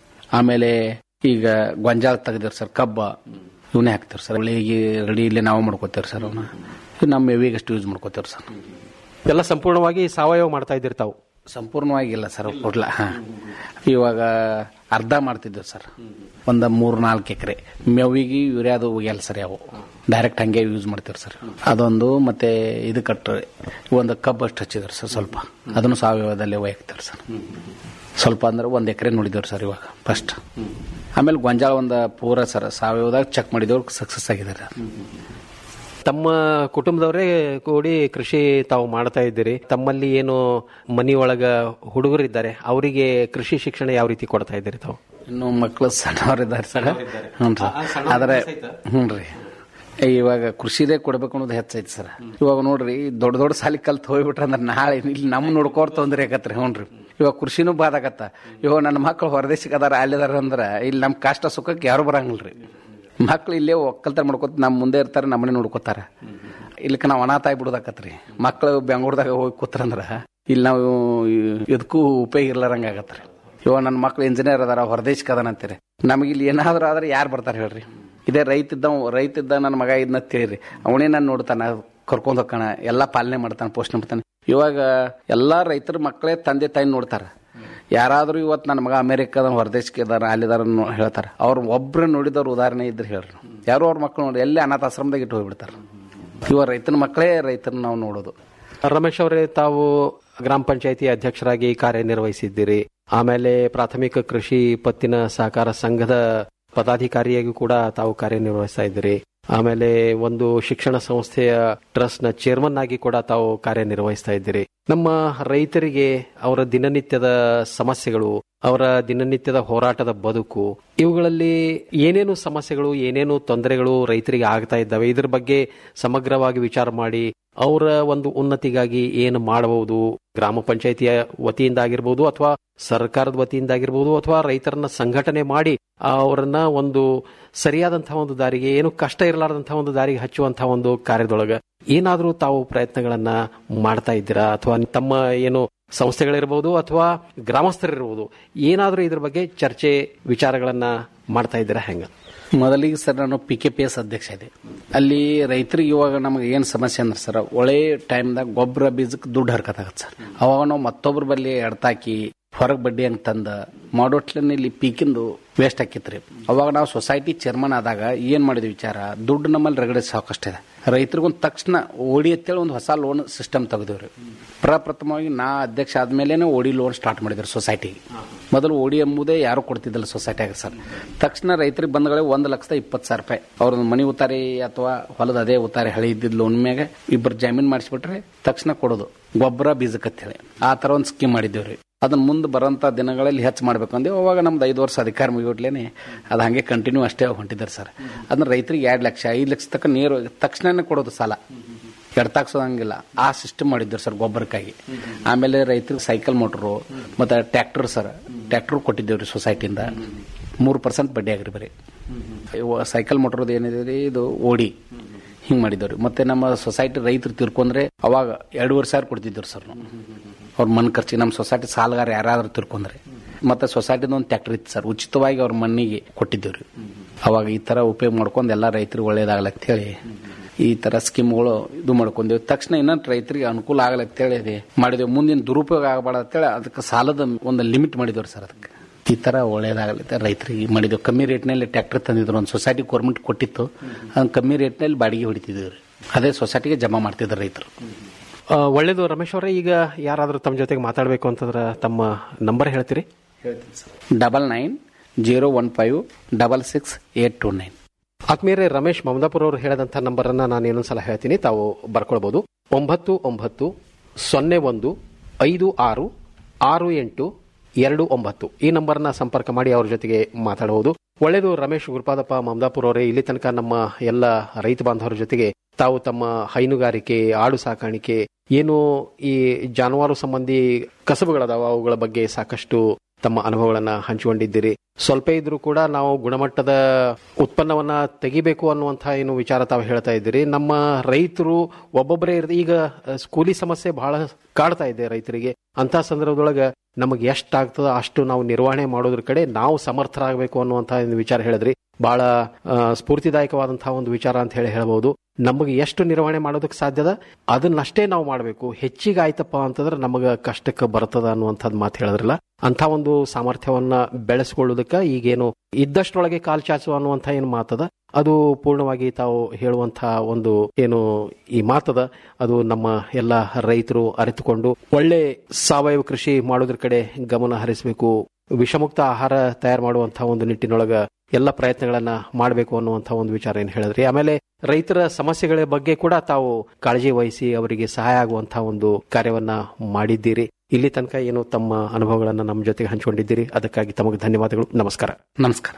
ಆಮೇಲೆ ಈಗ ಗೊಂಜಾಳ ತೆಗ್ದಿರ್ ಸರ್ ಕಬ್ಬ ಇವನ್ನೇ ಹಾಕ್ತಿವ್ರಿ ಸರ್ ಒಳ್ಳೆಗೆ ರೆಡಿ ಇಲ್ಲೇ ನಾವು ಮಾಡ್ಕೋತೀವಿ ಸರ್ ಅವನ್ನ ನಮ್ಮ ಮೇವಿಗೆ ಅಷ್ಟು ಯೂಸ್ ಮಾಡ್ಕೋತೀವಿ ಸರ್ ಎಲ್ಲ ಸಂಪೂರ್ಣವಾಗಿ ಸಾವಯವ ಮಾಡ್ತಾ ಇದ್ದೀರಿ ತಾವು ಸಂಪೂರ್ಣವಾಗಿ ಇಲ್ಲ ಸರ್ ಕೊಡ್ಲ ಹಾ ಇವಾಗ ಅರ್ಧ ಮಾಡ್ತಿದ್ವಿ ಸರ್ ಒಂದು ಮೂರ್ ನಾಲ್ಕು ಎಕರೆ ಮೇವಿಗೆ ಯೂರಿಯಾದು ಒಗ್ಯಲ್ಲ ಸರ್ ಯಾವ ಡೈರೆಕ್ಟ್ ಹಂಗೆ ಯೂಸ್ ಮಾಡ್ತೀವಿ ಸರ್ ಅದೊಂದು ಮತ್ತೆ ಇದು ಕಟ್ಟ್ರಿ ಒಂದು ಕಬ್ಬು ಅಷ್ಟು ಹಚ್ಚಿದ್ರು ಸರ್ ಸ್ವಲ್ಪ ಅದನ್ನು ಸಾವಯವದಲ್ಲಿ ಒಯ್ಯಕ್ತಾರೆ ಸರ್ ಸ್ವಲ್ಪ ಅಂದ್ರೆ ಒಂದು ಎಕರೆ ನೋಡಿದೇವ್ರಿ ಸರ್ ಇವಾಗ ಫಸ್ಟ್ ಆಮೇಲೆ ಗೊಂಜಾಳ ಒಂದು ಪೂರ ಸರ್ ಸಾವಯವದಾಗ ಚೆಕ್ ಮಾಡಿದವ್ರು ಸಕ್ಸಸ್ ಆಗಿದ್ದಾರೆ ತಮ್ಮ ಕುಟುಂಬದವರೇ ಕೂಡಿ ಕೃಷಿ ತಾವು ಮಾಡ್ತಾ ಇದ್ದೀರಿ ತಮ್ಮಲ್ಲಿ ಏನು ಮನಿ ಒಳಗ ಹುಡುಗರಿದ್ದಾರೆ ಅವರಿಗೆ ಕೃಷಿ ಶಿಕ್ಷಣ ಯಾವ ರೀತಿ ಕೊಡ್ತಾ ಇದ್ದೀರಿ ತಾವು ಇನ್ನು ಮಕ್ಕಳು ಸಣ್ಣವರಿದ್ದಾರೆ ಸರ್ ಹ್ಞೂ ರೀ ಆದ್ರೆ ಹ್ಞೂ ರೀ ಇವಾಗ ಕೃಷಿದೇ ಕೊಡ್ಬೇಕು ಅನ್ನೋದು ಹೆಚ್ಚೈತಿ ಸರ್ ಇವಾಗ ನೋಡ್ರಿ ದೊಡ್ಡ ದೊಡ್ಡ ಸಾಲಿ ಕಲ್ತ್ ಹೋಗ್ಬಿಟ್ರ ಅಂದ್ರೆ ನಾಳೆ ಇಲ್ಲಿ ನಮ್ ನೋಡ್ಕೋರ್ ತೊಂದ್ರೆ ಆಗತ್ರಿ ಹ್ಞೂ ರೀ ಇವಾಗ ಕೃಷಿನೂ ಬಾದಾಗತ್ತ ಇವಾಗ ನನ್ನ ಮಕ್ಕಳು ಹೊರದೇಶಕ್ಕೆ ಅದಾರ ಅಲ್ಲಿದಾರ ಅಂದ್ರ ಇಲ್ಲಿ ನಮ್ ಕಷ್ಟ ಸುಖಕ್ಕೆ ಯಾರು ಬರಂಗಿಲ್ರಿ ಮಕ್ಳು ಇಲ್ಲೇ ಒಕ್ಕಲ್ತಾರ ಮಾಡ್ಕೊತ ನಮ್ಮ ಮುಂದೆ ಇರ್ತಾರೆ ನಮ್ಮನೆ ನೋಡ್ಕೋತಾರ ಇಲ್ಲಿಕ ನಾವು ಅನಾಥ ಆಗ್ಬಿಡೋದಾಕತ್ರಿ ಮಕ್ಳು ಬೆಂಗಳೂರದಾಗ ಹೋಗಿ ಕೂತ್ರಂದ್ರ ಇಲ್ಲಿ ನಾವು ಇದಕ್ಕೂ ಉಪಯೋಗ ಇರ್ಲಾರಂಗ ಆಗತ್ರಿ ಇವಾಗ ನನ್ನ ಮಕ್ಳು ಇಂಜಿನಿಯರ್ ಅದಾರ ಹೊರದೇಶಕ್ಕೆ ಅದಾನ ಅಂತೀರಿ ನಮಗೆ ಇಲ್ಲಿ ಏನಾದ್ರೂ ಆದ್ರೆ ಯಾರು ಬರ್ತಾರೆ ಹೇಳ್ರಿ ಇದೇ ರೈತ ಇದ್ದ ರೈತ ಇದ್ದ ನನ್ನ ಮಗ ಇದನ್ನ ತಿಳಿರಿ ಅವನೇ ನಾನು ನೋಡ್ತಾನ ಕರ್ಕೊಂಡ್ ಹೋಗ್ತಾನ ಎಲ್ಲಾ ಪಾಲನೆ ಮಾಡ್ತಾನೆ ಪೋಷಣೆ ಮಾಡ್ತಾನೆ ಇವಾಗ ಎಲ್ಲಾ ರೈತರ ಮಕ್ಕಳೇ ತಂದೆ ತಾಯಿ ನೋಡ್ತಾರ ಯಾರಾದ್ರೂ ಇವತ್ತು ನನ್ನ ಮಗ ಅಮೆರಿಕದ ಹೊರದೇಶಕ್ಕೆ ಇದಾರ ಅಲ್ಲಿದಾರ ಅನ್ನೋ- ಹೇಳ್ತಾರ ಅವ್ರು ಒಬ್ರು ನೋಡಿದವ್ರ ಉದಾಹರಣೆ ಇದ್ರೆ ಹೇಳ್ರಿ ಯಾರೋ ಅವ್ರ ಮಕ್ಕಳು ನೋಡಿ ಎಲ್ಲಿ ಅನಾಥಾಶ್ರಮದಾಗ ಇಟ್ಟು ಹೋಗ್ಬಿಡ್ತಾರ ಇವ ರೈತನ ಮಕ್ಕಳೇ ರೈತನ ನಾವು ನೋಡೋದು ರಮೇಶ್ ಅವರೇ ತಾವು ಗ್ರಾಮ ಪಂಚಾಯತಿ ಅಧ್ಯಕ್ಷರಾಗಿ ಕಾರ್ಯನಿರ್ವಹಿಸಿದ್ದೀರಿ ಆಮೇಲೆ ಪ್ರಾಥಮಿಕ ಕೃಷಿ ಪತ್ತಿನ ಸಹಕಾರ ಸಂಘದ ಪದಾಧಿಕಾರಿಯಾಗಿ ಕೂಡ ತಾವು ಕಾರ್ಯನಿರ್ವಹಿಸ್ತಾ ಇದ್ದೀರಿ ಆಮೇಲೆ ಒಂದು ಶಿಕ್ಷಣ ಸಂಸ್ಥೆಯ ಟ್ರಸ್ಟ್ ನ ಚೇರ್ಮನ್ ಆಗಿ ಕೂಡ ತಾವು ಕಾರ್ಯನಿರ್ವಹಿಸ್ತಾ ಇದ್ದೀರಿ ನಮ್ಮ ರೈತರಿಗೆ ಅವರ ದಿನನಿತ್ಯದ ಸಮಸ್ಯೆಗಳು ಅವರ ದಿನನಿತ್ಯದ ಹೋರಾಟದ ಬದುಕು ಇವುಗಳಲ್ಲಿ ಏನೇನು ಸಮಸ್ಯೆಗಳು ಏನೇನು ತೊಂದರೆಗಳು ರೈತರಿಗೆ ಆಗ್ತಾ ಇದ್ದಾವೆ ಇದ್ರ ಬಗ್ಗೆ ಸಮಗ್ರವಾಗಿ ವಿಚಾರ ಮಾಡಿ ಅವರ ಒಂದು ಉನ್ನತಿಗಾಗಿ ಏನು ಮಾಡಬಹುದು ಗ್ರಾಮ ಪಂಚಾಯಿತಿಯ ವತಿಯಿಂದ ಆಗಿರ್ಬೋದು ಅಥವಾ ಸರ್ಕಾರದ ವತಿಯಿಂದ ಆಗಿರ್ಬೋದು ಅಥವಾ ರೈತರನ್ನ ಸಂಘಟನೆ ಮಾಡಿ ಅವರನ್ನ ಒಂದು ಸರಿಯಾದಂತಹ ಒಂದು ದಾರಿಗೆ ಏನು ಕಷ್ಟ ಇರಲಾರದಂತಹ ಒಂದು ದಾರಿಗೆ ಹಚ್ಚುವಂತಹ ಒಂದು ಕಾರ್ಯದೊಳಗ ಏನಾದರೂ ತಾವು ಪ್ರಯತ್ನಗಳನ್ನ ಮಾಡ್ತಾ ಇದ್ದೀರಾ ಅಥವಾ ತಮ್ಮ ಏನು ಸಂಸ್ಥೆಗಳಿರ್ಬೋದು ಅಥವಾ ಗ್ರಾಮಸ್ಥರಿರ್ಬೋದು ಏನಾದರೂ ಇದ್ರ ಬಗ್ಗೆ ಚರ್ಚೆ ವಿಚಾರಗಳನ್ನ ಮಾಡ್ತಾ ಇದ್ದೀರಾ ಹೆಂಗ ಮೊದಲಿಗೆ ಸರ್ ನಾನು ಪಿ ಕೆ ಪಿ ಎಸ್ ಅಧ್ಯಕ್ಷ ಇದೆ ಅಲ್ಲಿ ರೈತರಿಗೆ ಇವಾಗ ನಮಗೆ ಏನು ಸಮಸ್ಯೆ ಅಂದ್ರೆ ಸರ್ ಒಳ್ಳೆ ಟೈಮ್ದಾಗ ಗೊಬ್ಬರ ಬೀಜಕ್ಕೆ ದುಡ್ಡು ಹರ್ಕತ್ತಾಗತ್ತೆ ಸರ್ ಅವಾಗ ನಾವು ಮತ್ತೊಬ್ಬರ ಬಲ್ಲಿ ಎಡ್ತಾಕಿ ಹೊರಗೆ ಬಡ್ಡಿ ಹಂಗೆ ತಂದ ಮಾಡೋಟ್ಲನ್ನ ಇಲ್ಲಿ ಪೀಕಿಂದು ವೇಸ್ಟ್ ಆಕಿತ್ರಿ ಅವಾಗ ನಾವು ಸೊಸೈಟಿ ಚೇರ್ಮನ್ ಆದಾಗ ಏನ್ ಮಾಡಿದ್ವಿ ವಿಚಾರ ದುಡ್ಡು ನಮ್ಮಲ್ಲಿ ರಗಡೆ ಸಾಕಷ್ಟಿದೆ ರೈತರಿಗೊಂದು ತಕ್ಷಣ ಓಡಿ ಅಂತೇಳಿ ಒಂದು ಹೊಸ ಲೋನ್ ಸಿಸ್ಟಮ್ ತೆಗೆದಿವ್ರಿ ಪ್ರಪ್ರಥಮವಾಗಿ ನಾ ಅಧ್ಯಕ್ಷ ಆದ್ಮೇಲೆ ಓಡಿ ಲೋನ್ ಸ್ಟಾರ್ಟ್ ಮಾಡಿದ್ರು ಸೊಸೈಟಿಗೆ ಮೊದಲು ಓಡಿ ಎಂಬುದೇ ಯಾರು ಕೊಡ್ತಿದ್ದಿಲ್ಲ ಸೊಸೈಟಿಯಾಗ ಸರ್ ತಕ್ಷಣ ರೈತರಿಗೆ ಬಂದಗಳೇ ಒಂದು ಲಕ್ಷದ ಇಪ್ಪತ್ತು ಸಾವಿರ ರೂಪಾಯಿ ಅವ್ರದ್ದು ಮನಿ ಉತ್ತಾರಿ ಅಥವಾ ಹೊಲದ ಅದೇ ಉತ್ತಾರಿ ಹಳಿ ಇದ್ದಿದ್ದು ಲೋನ್ ಮ್ಯಾಗ ಇಬ್ಬರು ಜಾಮೀನ್ ಮಾಡಿಸ್ಬಿಟ್ರೆ ತಕ್ಷಣ ಕೊಡೋದು ಗೊಬ್ಬರ ಬೀಜಕ್ಕಂತೇಳಿ ಆ ತರ ಒಂದು ಸ್ಕೀಮ್ ಮಾಡಿದ್ದೇವ್ರಿ ಅದನ್ನ ಮುಂದೆ ಬರೋಂಥ ದಿನಗಳಲ್ಲಿ ಹೆಚ್ಚು ಮಾಡ್ಬೇಕು ಅಂದೇವು ಅವಾಗ ನಮ್ದು ಐದು ವರ್ಷ ಅಧಿಕಾರ ಮುಗಿಬಿಟ್ಲೇನೆ ಅದು ಹಂಗೆ ಕಂಟಿನ್ಯೂ ಅಷ್ಟೇ ಹೊಂಟಿದ್ದಾರೆ ಸರ್ ಅದನ್ನ ರೈತರಿಗೆ ಎರಡು ಲಕ್ಷ ಐದು ಲಕ್ಷ ತಕ್ಕ ನೇರ ತಕ್ಷಣನೇ ಕೊಡೋದು ಸಾಲ ಎಡ್ತಾಕ್ಸೋದಂಗಿಲ್ಲ ಆ ಸಿಸ್ಟಮ್ ಮಾಡಿದ್ರು ಸರ್ ಗೊಬ್ಬರಕ್ಕಾಗಿ ಆಮೇಲೆ ರೈತರಿಗೆ ಸೈಕಲ್ ಮೋಟ್ರು ಮತ್ತೆ ಟ್ರ್ಯಾಕ್ಟರ್ ಸರ್ ಟ್ರ್ಯಾಕ್ಟರ್ ಕೊಟ್ಟಿದ್ದೇವ್ರಿ ಸೊಸೈಟಿಯಿಂದ ಮೂರು ಪರ್ಸೆಂಟ್ ಬಡ್ಡಿ ಆಗ್ರಿ ಬರೀ ಇವ ಸೈಕಲ್ ಮೋಟ್ರದ್ದು ಏನಿದೆ ರೀ ಇದು ಓಡಿ ಹಿಂಗ್ ಮಾಡಿದವ್ರಿ ಮತ್ತೆ ನಮ್ಮ ಸೊಸೈಟಿ ರೈತರು ತಿರ್ಕೊಂಡ್ರೆ ಅವಾಗ ಎರಡೂವರೆ ಸಾವಿರ ಕೊಡ್ತಿದ್ರು ಸರ್ ನಾವು ಅವ್ರ ಮನ್ ಖರ್ಚಿಗೆ ನಮ್ಮ ಸೊಸೈಟಿ ಸಾಲಗಾರ ಯಾರಾದ್ರೂ ತಿರ್ಕೊಂಡ್ರೆ ಮತ್ತೆ ಸೊಸೈಟಿದ ಒಂದು ಟ್ರ್ಯಾಕ್ಟರ್ ಇತ್ತು ಸರ್ ಉಚಿತವಾಗಿ ಅವ್ರ ಮಣ್ಣಿಗೆ ಕೊಟ್ಟಿದ್ದೇವ್ರಿ ಅವಾಗ ಈ ತರ ಉಪಯೋಗ ಮಾಡ್ಕೊಂಡು ಎಲ್ಲ ರೈತರಿಗೆ ಒಳ್ಳೇದಾಗ್ಲಂತ ಹೇಳಿ ಈ ತರ ಸ್ಕೀಮ್ಗಳು ಇದು ಮಾಡ್ಕೊಂಡೇವಿ ತಕ್ಷಣ ಇನ್ನೊಂದು ರೈತರಿಗೆ ಅನುಕೂಲ ಆಗ್ಲಂತೇಳಿ ಇದೆ ಮಾಡಿದೆವು ಮುಂದಿನ ದುರುಪಯೋಗ ಆಗಬಾರ್ದು ಅಂತೇಳಿ ಅದಕ್ಕೆ ಸಾಲದ ಒಂದು ಲಿಮಿಟ್ ಮಾಡಿದವ್ರಿ ಸರ್ ಅದಕ್ಕೆ ಈ ತರ ಒಳ್ಳೇದಾಗಲಿದೆ ರೈತರಿಗೆ ಮಾಡಿದೆವು ಕಮ್ಮಿ ರೇಟ್ನಲ್ಲಿ ಟ್ರ್ಯಾಕ್ಟರ್ ತಂದಿದ್ರು ಒಂದು ಸೊಸೈಟಿ ಗೌರ್ಮೆಂಟ್ ಕೊಟ್ಟಿತ್ತು ಅದನ್ನ ಕಮ್ಮಿ ರೇಟ್ನಲ್ಲಿ ಬಾಡಿಗೆ ಹೊಡಿತಿದ್ವಿ ಅದೇ ಸೊಸೈಟಿಗೆ ಜಮಾ ಮಾಡ್ತಿದ್ರು ರೈತರು ಆ, ಒಳ್ಳೇದು ರಮೇಶ್ ಅವರೇ ಈಗ ಯಾರಾದರೂ ತಮ್ಮ ಜೊತೆಗೆ ಮಾತಾಡಬೇಕು ಅಂತಂದ್ರೆ ತಮ್ಮ ನಂಬರ್ ಹೇಳ್ತೀರಿ double nine zero one five double six eight two nine ಆತ್ಮೀಯರೇ ರಮೇಶ್ ಮಮದಾಪುರ ಅವರು ಹೇಳಿದಂಥ ನಂಬರ್ ಅನ್ನ ನಾನು ಇನ್ನೊಂದ್ಸಲ ಹೇಳ್ತೀನಿ ತಾವು ಬರ್ಕೊಳ್ಬಹುದು ಒಂಬತ್ತು ಒಂಬತ್ತು ಸೊನ್ನೆ ಒಂದು ಐದು ಆರು ಆರು ಎಂಟು ಎರಡು ಒಂಬತ್ತು ಈ ನಂಬರ್ನ ಸಂಪರ್ಕ ಮಾಡಿ ಅವ್ರ ಜೊತೆಗೆ ಮಾತಾಡಬಹುದು ಒಳ್ಳೆಯದು ರಮೇಶ್ ಗುರುಪಾದಪ್ಪ ಮಮದಾಪುರ ಅವರೇ ಇಲ್ಲಿ ತನಕ ನಮ್ಮ ಎಲ್ಲ ರೈತ ಬಾಂಧವರ ಜೊತೆಗೆ ತಾವು ತಮ್ಮ ಹೈನುಗಾರಿಕೆ ಆಡು ಸಾಕಾಣಿಕೆ ಏನು ಈ ಜಾನುವಾರು ಸಂಬಂಧಿ ಕಸಬುಗಳದಾವ ಅವುಗಳ ಬಗ್ಗೆ ಸಾಕಷ್ಟು ತಮ್ಮ ಅನುಭವಗಳನ್ನ ಹಂಚಿಕೊಂಡಿದ್ದೀರಿ ಸ್ವಲ್ಪ ಇದ್ರೂ ಕೂಡ ನಾವು ಗುಣಮಟ್ಟದ ಉತ್ಪನ್ನವನ್ನ ತೆಗಿಬೇಕು ಅನ್ನುವಂತಹ ಏನು ವಿಚಾರ ತಾವು ಹೇಳ್ತಾ ಇದ್ದೀರಿ ನಮ್ಮ ರೈತರು ಒಬ್ಬೊಬ್ಬರೇ ಇರ್- ಈಗ ಅಹ್, ಕೂಲಿ ಸಮಸ್ಯೆ ಬಹಳ ಕಾಡ್ತಾ ಇದೆ ರೈತರಿಗೆ ಅಂತ ಸಂದರ್ಭದೊಳಗ ನಮಗೆ ಎಷ್ಟಾಗ್ತದ ಅಷ್ಟು ನಾವು ನಿರ್ವಹಣೆ ಮಾಡೋದ್ರ ಕಡೆ ನಾವು ಸಮರ್ಥರಾಗಬೇಕು ಅನ್ನುವಂತಹ ಒಂದು ವಿಚಾರ ಹೇಳಿದ್ರಿ ಬಹಳ ಆ, ಸ್ಫೂರ್ತಿದಾಯಕವಾದಂತಹ ಒಂದು ವಿಚಾರ ಅಂತ ಹೇಳಿ ಹೇಳ್ಬಹುದು ನಮಗೆ ಎಷ್ಟು ನಿರ್ವಹಣೆ ಮಾಡೋದಕ್ಕೆ ಸಾಧ್ಯದ ಅದನ್ನಷ್ಟೇ ನಾವು ಮಾಡಬೇಕು ಹೆಚ್ಚಿಗೆ ಆಯ್ತಪ್ಪ ಅಂತಂದ್ರೆ ನಮಗೆ ಕಷ್ಟಕ್ಕೆ ಬರ್ತದ ಅನ್ನುವಂಥದ್ದು ಮಾತು ಹೇಳಿದ್ರಲ್ಲ ಅಂತ ಒಂದು ಸಾಮರ್ಥ್ಯವನ್ನ ಬೆಳೆಸ್ಕೊಳ್ಳೋದಕ್ಕೆ ಈಗೇನು ಇದ್ದಷ್ಟರೊಳಗೆ ಕಾಲ್ ಚಾಚು ಅನ್ನುವಂಥ ಏನು ಮಾತದ ಅದು ಪೂರ್ಣವಾಗಿ ತಾವು ಹೇಳುವಂತಹ ಒಂದು ಏನು ಈ ಮಾತದ ಅದು ನಮ್ಮ ಎಲ್ಲ ರೈತರು ಅರಿತುಕೊಂಡು ಒಳ್ಳೆ ಸಾವಯವ ಕೃಷಿ ಮಾಡೋದ್ರ ಕಡೆ ಗಮನ ಹರಿಸಬೇಕು ವಿಷಮುಕ್ತ ಆಹಾರ ತಯಾರು ಮಾಡುವಂತಹ ಒಂದು ನಿಟ್ಟಿನೊಳಗ ಎಲ್ಲ ಪ್ರಯತ್ನಗಳನ್ನ ಮಾಡಬೇಕು ಅನ್ನುವಂತಹ ಒಂದು ವಿಚಾರ ಏನು ಹೇಳಿದ್ರಿ ಆಮೇಲೆ ರೈತರ ಸಮಸ್ಯೆಗಳ ಬಗ್ಗೆ ಕೂಡ ತಾವು ಕಾಳಜಿ ವಹಿಸಿ ಅವರಿಗೆ ಸಹಾಯ ಆಗುವಂತಹ ಒಂದು ಕಾರ್ಯವನ್ನ ಮಾಡಿದ್ದೀರಿ ಇಲ್ಲಿ ತನಕ ಏನು ತಮ್ಮ ಅನುಭವಗಳನ್ನ ನಮ್ಮ ಜೊತೆಗೆ ಹಂಚಿಕೊಂಡಿದ್ದೀರಿ ಅದಕ್ಕಾಗಿ ತಮಗೆ ಧನ್ಯವಾದಗಳು ನಮಸ್ಕಾರ ನಮಸ್ಕಾರ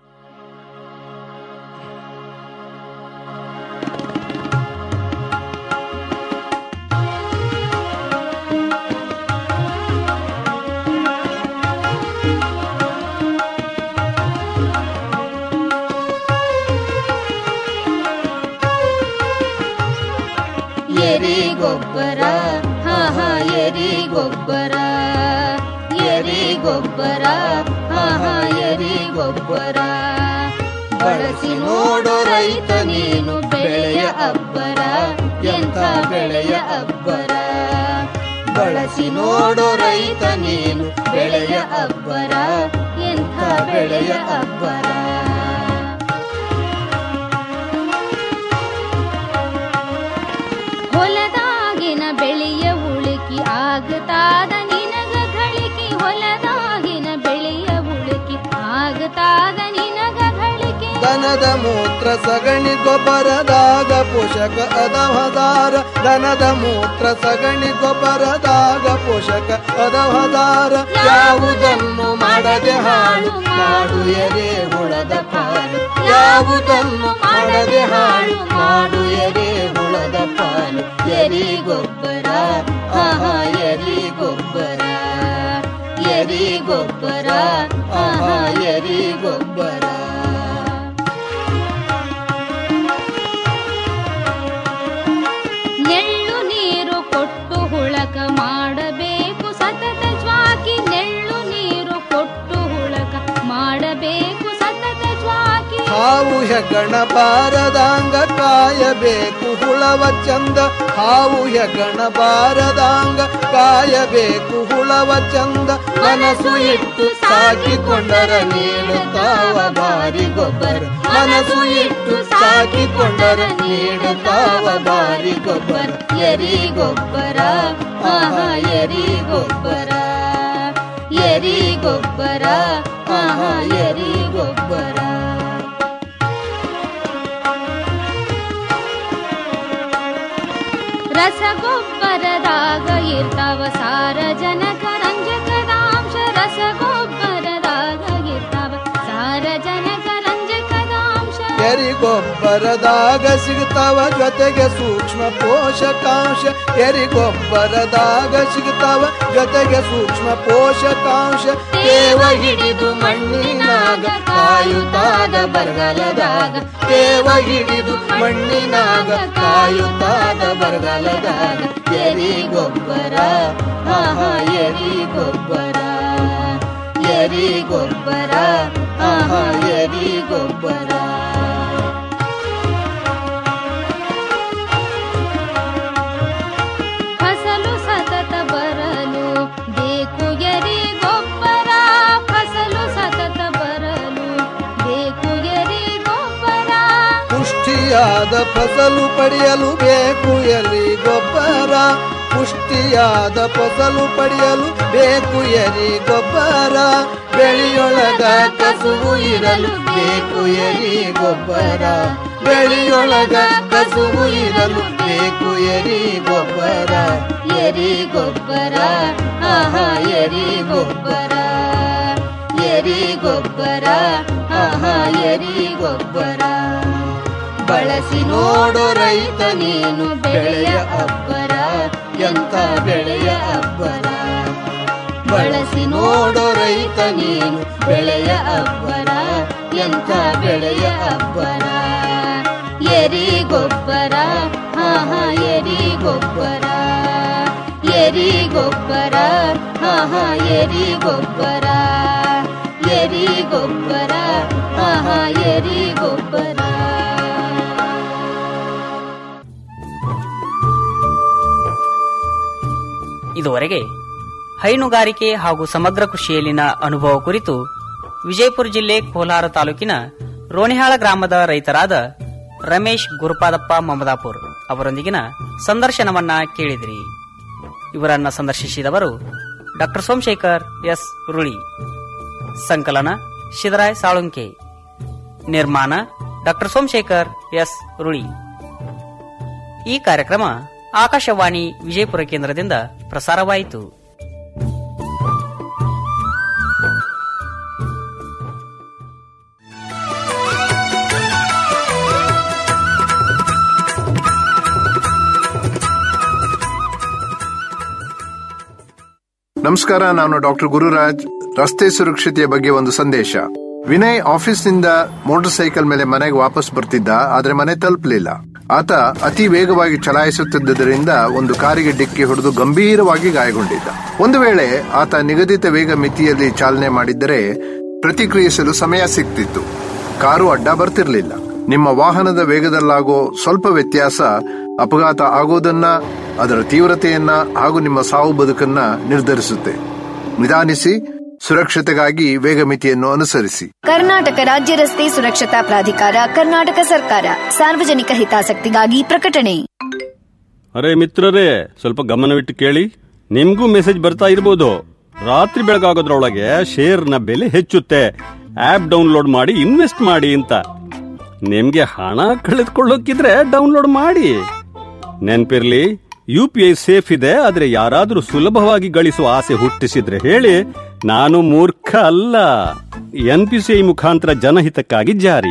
ಎರಿ ಗೊಬ್ಬರ ಹಾ ಹಾ ಎರಿ ಗೊಬ್ಬರ ಎರಿ ಗೊಬ್ಬರ ಹಾ ಹಾ ಎರಿ ಗೊಬ್ಬರ ಬಳಸಿ ನೋಡು ರೈತ ನೀನು ಬೆಳೆಯ ಅಬ್ಬರ ಎಂಥ ಬೆಳೆಯ ಅಬ್ಬರ ಬಳಸಿ ನೋಡು ರೈತ ನೀನು ಬೆಳೆಯ ಅಬ್ಬರ ಎಂಥ ಬೆಳೆಯ ಅಬ್ಬರ ಹೊಲದಾಗಿನ ಬೆಳೆಯ ಉಳುಕಿ ಆಗತಾದ ನಿನಗ ಗಳಿಕೆ ಹೊಲದಾಗಿನ ಬೆಳೆಯ ಉಳುಕಿ ಆಗತಾದ ನಿನಗ ಗಳಿಕೆ ದನದ ಮೂತ್ರ ಸಗಣಿ ಗೊಬ್ಬರದಾಗ ಪೋಷಕ ಅದವದಾರ ದನದ ಮೂತ್ರ ಸಗಣಿ ಗೊಬ್ಬರದಾಗ ಪೋಷಕ ಅದವದಾರ ಯಾವುದನ್ನು ಮಾಡದೆ ಹಾಳು ಮಾಡು ಎರೆ ಹುಳದ ಪಾಲು ಯಾವುದನ್ನು ಮಾಡದೆ ಹಾಳು ಮಾಡು ಎರೆ ಹುಳದ ಪಾಲು ಎರಿ ಗೊಬ್ಬರ ಆಹಾ ಎರಿ ಗೊಬ್ಬರ ಎರಿ ಗೊಬ್ಬರ ಆಹಾ ಎರಿ ಗೊಬ್ಬರ ನೆಳ್ಳು ನೀರು ಕೊಟ್ಟು ಹುಳಕ ಮಾಡಬೇಕು ಸತತ ಜ್ವಾಕಿ ನೆಳ್ಳು ನೀರು ಕೊಟ್ಟು ಹುಳಕ ಮಾಡಬೇಕು ಸತತ ಜ್ವಾಕಿ ಹಾವು ಹೆಗ್ಗಣ ಬಾರದಾಂಗ ಕಾಯಬೇಕು ಹುಳವ ಚಂದ ಹಾವು ಹೆಗ್ಗಣ ಬಾರದಾಂಗ ಕಾಯಬೇಕು ಹುಳವ ಚಂದ ಮನಸ್ಸು ಇಟ್ಟು ಸಾಕಿಕೊಂಡರ ನೀಡುತ್ತಾವ ಬಾರಿ ಗೊಬ್ಬರ ಮನಸ್ಸು ಇಟ್ಟು ಸಾಕಿಕೊಂಡರ ನೀಡುತ್ತಾವ ಬಾರಿ ಗೊಬ್ಬರ ಎರಿ ಗೊಬ್ಬರ ಆಹಾ ಎರಿ ಗೊಬ್ಬರ ಎರಿ ಗೊಬ್ಬರ ಆಹಾ ಎರಿ ಗೊಬ್ಬರ ರಸಗೊಬ್ಬರದಾಗ ಇರ್ತಾವ ಸಾರಜನಕ ರಂಜಕದಾಂಶ ರಸಗೊಬ್ಬರದಾಗ ಇರ್ತಾವ ಸಾರಜನಕ ರಂಜಕದಾಂಶ ಎರಿ ಗೊಬ್ಬರದಾಗ ಸಿಗ್ತಾವ ಜೊತೆಗೆ ಸೂಕ್ಷ್ಮ ಪೋಷಕಾಂಶ ಎರಿ ಗೊಬ್ಬರದಾಗ ಸಿಗ್ತಾವ ಜೊತೆಗೆ ಸೂಕ್ಷ್ಮ ಪೋಷಕಾಂಶ ತೇವ ಹಿಡಿದು ಮಣ್ಣಿನಾಗ ಕಾಯುತ್ತಾದ ಬರಗಾಲದಾಗ ತೇವ ಹಿಡಿದು ಮಣ್ಣಿನಾಗ ಕಾಯುತ್ತಾದ ಬರಗಾಲದಾಗ ಎರಿ ಗೊಬ್ಬರ ಆಹಾ ಎರಿ ಗೊಬ್ಬರ ಎರಿ ಗೊಬ್ಬರ ಆಹಾ ಎರಿ ಗೊಬ್ಬರ ಫಸಲು ಸತತ ಬರಲು ಬೇಕು ಎರಿ ಗೊಬ್ಬರ ಫಸಲು ಸತತ ಬರಲು ಬೇಕು ಎರಿ ಗೊಬ್ಬರ ಪುಷ್ಟಿಯಾದ ಫಸಲು ಪಡೆಯಲು ಬೇಕು ಎರಿ ಗೊಬ್ಬರ ಪುಷ್ಟಿಯಾದ ಫಸಲು ಪಡೆಯಲು ಬೇಕು ಎರಿ ಗೊಬ್ಬರ ಬೆಳೆಯೊಳಗ ಕಸುವು ಇರಲು ಬೇಕು ಎರಿ ಗೊಬ್ಬರ ಬೆಳೆಯೊಳಗ ಕಸುವು ಇರಲು ಬೇಕು ಎರಿ ಗೊಬ್ಬರ ಎರಿ ಗೊಬ್ಬರ ಆಹಾ ಎರಿ ಗೊಬ್ಬರ ಎರಿ ಗೊಬ್ಬರ ಆಹಾ ಎರಿ ಗೊಬ್ಬರ ಬಳಸಿ ನೋಡು ರೈತ ನೀನು ಬೆಳೆಯ ಅಬ್ಬರ ಎಂತ ಬೆಳೆಯ ಅಬ್ಬರ ಬಳಸಿ ನೋಡು ರೈತ ನೀನು ಬೆಳೆಯ ಅಬ್ಬರ ಎಂತ ಬೆಳೆಯ ಅಬ್ಬರ ಎರಿ ಗೊಬ್ಬರ ಹಾ ಹಾ ಎರಿ ಗೊಬ್ಬರ ಎರಿ ಗೊಬ್ಬರ ಆಹಾ ಎರಿ ಗೊಬ್ಬರ ಎರಿ ಗೊಬ್ಬರ ಆಹಾ ಎರಿ ಗೊಬ್ಬರ ಇದುವರೆಗೆ ಹೈನುಗಾರಿಕೆ ಹಾಗೂ ಸಮಗ್ರ ಕೃಷಿಯಲ್ಲಿನ ಅನುಭವ ಕುರಿತು ವಿಜಯಪುರ ಜಿಲ್ಲೆ ಕೋಲಾರ ತಾಲೂಕಿನ ರೋಣಿಹಾಳ ಗ್ರಾಮದ ರೈತರಾದ ರಮೇಶ್ ಗುರುಪಾದಪ್ಪ ಮಮದಾಪುರ್ ಅವರೊಂದಿಗಿನ ಸಂದರ್ಶನವನ್ನ ಕೇಳಿದಿರಿ ಇವರನ್ನ ಸಂದರ್ಶಿಸಿದವರು ಡಾಕ್ಟರ್ ಸೋಮಶೇಖರ್ ಎಸ್ ರುಳಿ ಸಂಕಲನ ಶಿದರಾಯ್ ಸಾಳುಂಕೆ ನಿರ್ಮಾಣ ಡಾಕ್ಟರ್ ಸೋಮಶೇಖರ್ ಎಸ್ ರುಳಿ ಈ ಕಾರ್ಯಕ್ರಮ ಆಕಾಶವಾಣಿ ವಿಜಯಪುರ ಕೇಂದ್ರದಿಂದ ಪ್ರಸಾರವಾಯಿತು ನಮಸ್ಕಾರ ನಾನು ಡಾಕ್ಟರ್ ಗುರುರಾಜ್ ರಸ್ತೆ ಸುರಕ್ಷತೆಯ ಬಗ್ಗೆ ಒಂದು ಸಂದೇಶ ವಿನಯ್ ಆಫೀಸ್ನಿಂದ ಮೋಟಾರ್ ಸೈಕಲ್ ಮೇಲೆ ಮನೆಗೆ ವಾಪಸ್ ಬರ್ತಿದ್ದ ಆದ್ರೆ ಮನೆ ತಲುಪಲಿಲ್ಲ ಆತ ಅತಿ ವೇಗವಾಗಿ ಚಲಾಯಿಸುತ್ತಿದ್ದರಿಂದ ಒಂದು ಕಾರಿಗೆ ಡಿಕ್ಕಿ ಹೊಡೆದು ಗಂಭೀರವಾಗಿ ಗಾಯಗೊಂಡಿದ್ದ ಒಂದು ವೇಳೆ ಆತ ನಿಗದಿತ ವೇಗ ಮಿತಿಯಲ್ಲಿ ಚಾಲನೆ ಮಾಡಿದ್ದರೆ ಪ್ರತಿಕ್ರಿಯಿಸಲು ಸಮಯ ಸಿಗ್ತಿತ್ತು ಕಾರು ಅಡ್ಡ ಬರ್ತಿರ್ಲಿಲ್ಲ ನಿಮ್ಮ ವಾಹನದ ವೇಗದಲ್ಲಾಗೋ ಸ್ವಲ್ಪ ವ್ಯತ್ಯಾಸ ಅಪಘಾತ ಆಗೋದನ್ನ ಅದರ ತೀವ್ರತೆಯನ್ನ ಹಾಗೂ ನಿಮ್ಮ ಸಾವು ಬದುಕನ್ನ ನಿರ್ಧರಿಸುತ್ತೆ ನಿಧಾನಿಸಿ ಸುರಕ್ಷತೆಗಾಗಿ ವೇಗ ಮಿತಿಯನ್ನು ಅನುಸರಿಸಿ ಕರ್ನಾಟಕ ರಾಜ್ಯ ರಸ್ತೆ ಸುರಕ್ಷತಾ ಪ್ರಾಧಿಕಾರ ಕರ್ನಾಟಕ ಸರ್ಕಾರ ಸಾರ್ವಜನಿಕ ಹಿತಾಸಕ್ತಿಗಾಗಿ ಪ್ರಕಟಣೆ ಅರೆ ಮಿತ್ರರೇ ಸ್ವಲ್ಪ ಗಮನವಿಟ್ಟು ಕೇಳಿ ನಿಮ್ಗೂ ಮೆಸೇಜ್ ಬರ್ತಾ ಇರ್ಬೋದು ರಾತ್ರಿ ಬೆಳಗಾಗೋದ್ರೊಳಗೆ ಶೇರ್ನ ಬೆಲೆ ಹೆಚ್ಚುತ್ತೆ ಆಪ್ ಡೌನ್ಲೋಡ್ ಮಾಡಿ ಇನ್ವೆಸ್ಟ್ ಮಾಡಿ ಅಂತ ನಿಮ್ಗೆ ಹಣ ಕಳೆದುಕೊಳ್ಳೋಕಿದ್ರೆ ಡೌನ್ಲೋಡ್ ಮಾಡಿ ನೆನ್ಪಿರ್ಲಿ ಯು ಪಿ ಐ ಸೇಫ್ ಇದೆ ಆದ್ರೆ ಯಾರಾದ್ರೂ ಸುಲಭವಾಗಿ ಗಳಿಸುವ ಆಸೆ ಹುಟ್ಟಿಸಿದ್ರೆ ಹೇಳಿ ನಾನು ಮೂರ್ಖ ಅಲ್ಲ ಎನ್ ಪಿ ಸಿ ಐ ಮುಖಾಂತರ ಜನಹಿತಕ್ಕಾಗಿ ಜಾರಿ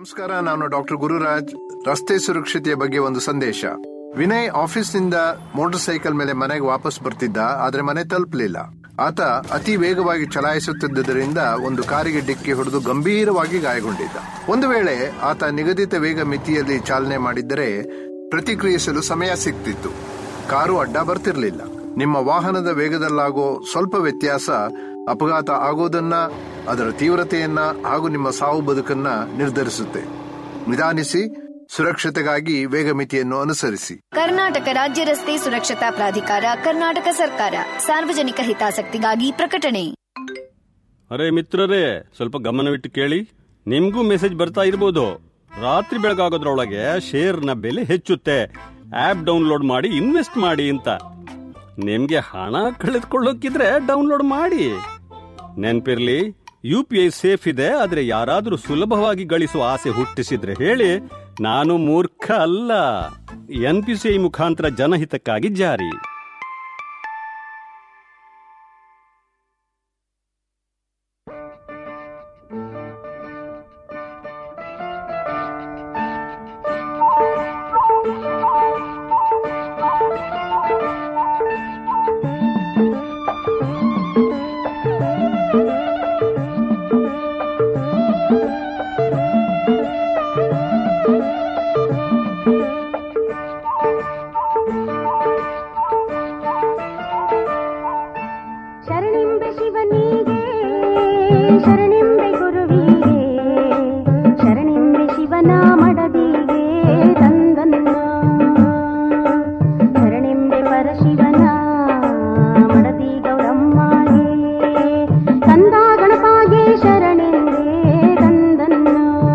ನಮಸ್ಕಾರ ನಾನು ಡಾಕ್ಟರ್ ಗುರುರಾಜ್ ರಸ್ತೆ ಸುರಕ್ಷತೆಯ ಬಗ್ಗೆ ಒಂದು ಸಂದೇಶ ವಿನಯ್ ಆಫೀಸ್ನಿಂದ ಮೋಟಾರ್ ಸೈಕಲ್ ಮೇಲೆ ಮನೆಗೆ ವಾಪಸ್ ಬರ್ತಿದ್ದ ಆದ್ರೆ ಮನೆ ತಲುಪಲಿಲ್ಲ ಆತ ಅತಿ ವೇಗವಾಗಿ ಚಲಾಯಿಸುತ್ತಿದ್ದರಿಂದ ಒಂದು ಕಾರಿಗೆ ಡಿಕ್ಕಿ ಹೊಡೆದು ಗಂಭೀರವಾಗಿ ಗಾಯಗೊಂಡಿದ್ದ ಒಂದು ವೇಳೆ ಆತ ನಿಗದಿತ ವೇಗ ಮಿತಿಯಲ್ಲಿ ಚಾಲನೆ ಮಾಡಿದ್ದರೆ ಪ್ರತಿಕ್ರಿಯಿಸಲು ಸಮಯ ಸಿಗ್ತಿತ್ತು ಕಾರು ಅಡ್ಡ ಬರ್ತಿರ್ಲಿಲ್ಲ ನಿಮ್ಮ ವಾಹನದ ವೇಗದಲ್ಲಾಗೋ ಸ್ವಲ್ಪ ವ್ಯತ್ಯಾಸ ಅಪಘಾತ ಆಗೋದನ್ನ ಅದರ ತೀವ್ರತೆಯನ್ನ ಹಾಗೂ ನಿಮ್ಮ ಸಾವು ಬದುಕನ್ನ ನಿರ್ಧರಿಸುತ್ತೆ ನಿಧಾನಿಸಿ ಸುರಕ್ಷತೆಗಾಗಿ ವೇಗ ಮಿತಿಯನ್ನು ಅನುಸರಿಸಿ ಕರ್ನಾಟಕ ರಾಜ್ಯ ರಸ್ತೆ ಸುರಕ್ಷತಾ ಪ್ರಾಧಿಕಾರ ಕರ್ನಾಟಕ ಸರ್ಕಾರ ಸಾರ್ವಜನಿಕ ಹಿತಾಸಕ್ತಿಗಾಗಿ ಪ್ರಕಟಣೆ ಅರೆ ಮಿತ್ರರೇ ಸ್ವಲ್ಪ ಗಮನವಿಟ್ಟು ಕೇಳಿ ನಿಮ್ಗೂ ಮೆಸೇಜ್ ಬರ್ತಾ ಇರ್ಬೋದು ರಾತ್ರಿ ಬೆಳಗಾಗೋದ್ರೊಳಗೆ ಶೇರ್ನ ಬೆಲೆ ಹೆಚ್ಚುತ್ತೆ ಆಪ್ ಡೌನ್ಲೋಡ್ ಮಾಡಿ ಇನ್ವೆಸ್ಟ್ ಮಾಡಿ ಅಂತ ನಿಮ್ಗೆ ಹಣ ಕಳೆದುಕೊಳ್ಳೋಕಿದ್ರೆ ಡೌನ್ಲೋಡ್ ಮಾಡಿ ನೆನ್ಪಿರ್ಲಿ ಯು ಪಿ ಐ ಸೇಫ್ ಇದೆ ಆದ್ರೆ ಯಾರಾದ್ರೂ ಸುಲಭವಾಗಿ ಗಳಿಸುವ ಆಸೆ ಹುಟ್ಟಿಸಿದ್ರೆ ಹೇಳಿ ನಾನು ಮೂರ್ಖ ಅಲ್ಲ ಎನ್ ಪಿ ಸಿ ಐ ಮುಖಾಂತರ ಜನಹಿತಕ್ಕಾಗಿ ಜಾರಿ ಶರಣಿಂಬೆ ಶಿವನಿಗೆ ಶರಣಿಂಬೆ ಗುರುವಿಗೆ ಶರಣಿಂಬೆ ಶಿವನ ಮಡದಿಗೆ ತಂದನ್ನ ಶರಣಿಂಬೆ ಪರಶಿವನ ಮಡದಿ ಗೌರಮ್ಮಗೆ ಕಂದ ಗಣಪಾಗೆ ಶರಣಿಂಬೆ ತಂದನ್ನ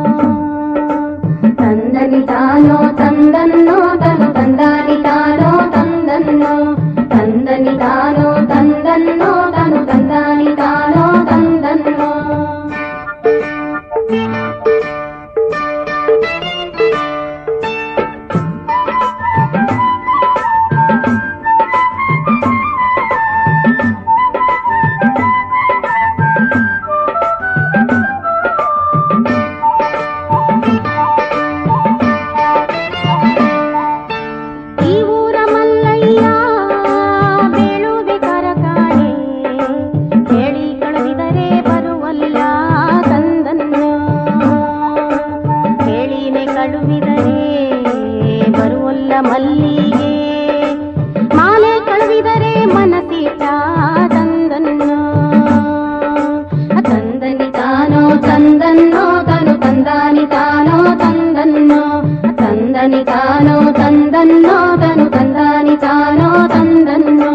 ತಂದನಿ ತಾನೋ ತಂದನ್ನೋ ತನು ತಂದಾನಿ ತಾನೋ ತಂದನ್ನೋ ತಂದನಿ ತಾನೋ ತಂದನ್ನೋ ತನು ತಂದಾನಿ ತಾನೋ ತಂದನ್ನೋ ಈ ಊರ ಮಲ್ಲಯ್ಯ ಬೀಳುವೆ ಕರಕಾಣೆ ಹೇಳಿ ಕಳುಹಿದರೆ ಬರುವಲ್ಲ ತಂದನ್ನ ಹೇಳಿನೆ ಕಳುಹಿದರೆ ಬರುವಲ್ಲ ಮಲ್ಲಿಗೆ ಮಾಲೆ ಕಳುಹಿದರೆ ಮನಸಿಟ್ಟ ತಂದನ್ನ ತಂದನಿ ತಾನೋ ತಂದನ್ನೋ ತನು ತಂದಾನಿ ತಾನೋ ತಂದನ್ನೋ ತಂದನಿ ತಾನೋ ತಂದನ್ನೋ ತನು ತಂದಾನಿ ತಾನೋ ತಂದನ್ನೋ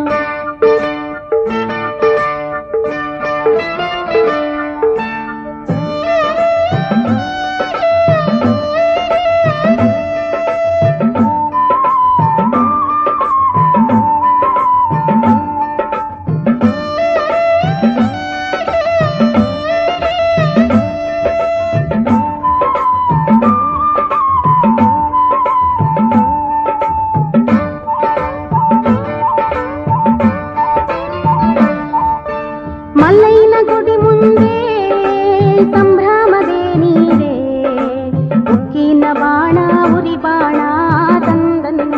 ಮಲ್ಲಯ್ಯನ ಗುಡಿ ಮುಂದೆ ಸಂಭ್ರಮದೇನಿದೆ ಉಕ್ಕಿನ ಬಾಣ ಉರಿ ಬಾಣ ತಂದನ್ನ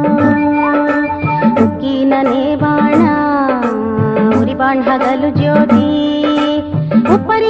ಉಕ್ಕಿನನೇ ಬಾಣ ಉರಿ ಬಾಣ ಹಗಲು ಜ್ಯೋತಿ ಉಪ್ಪರಿ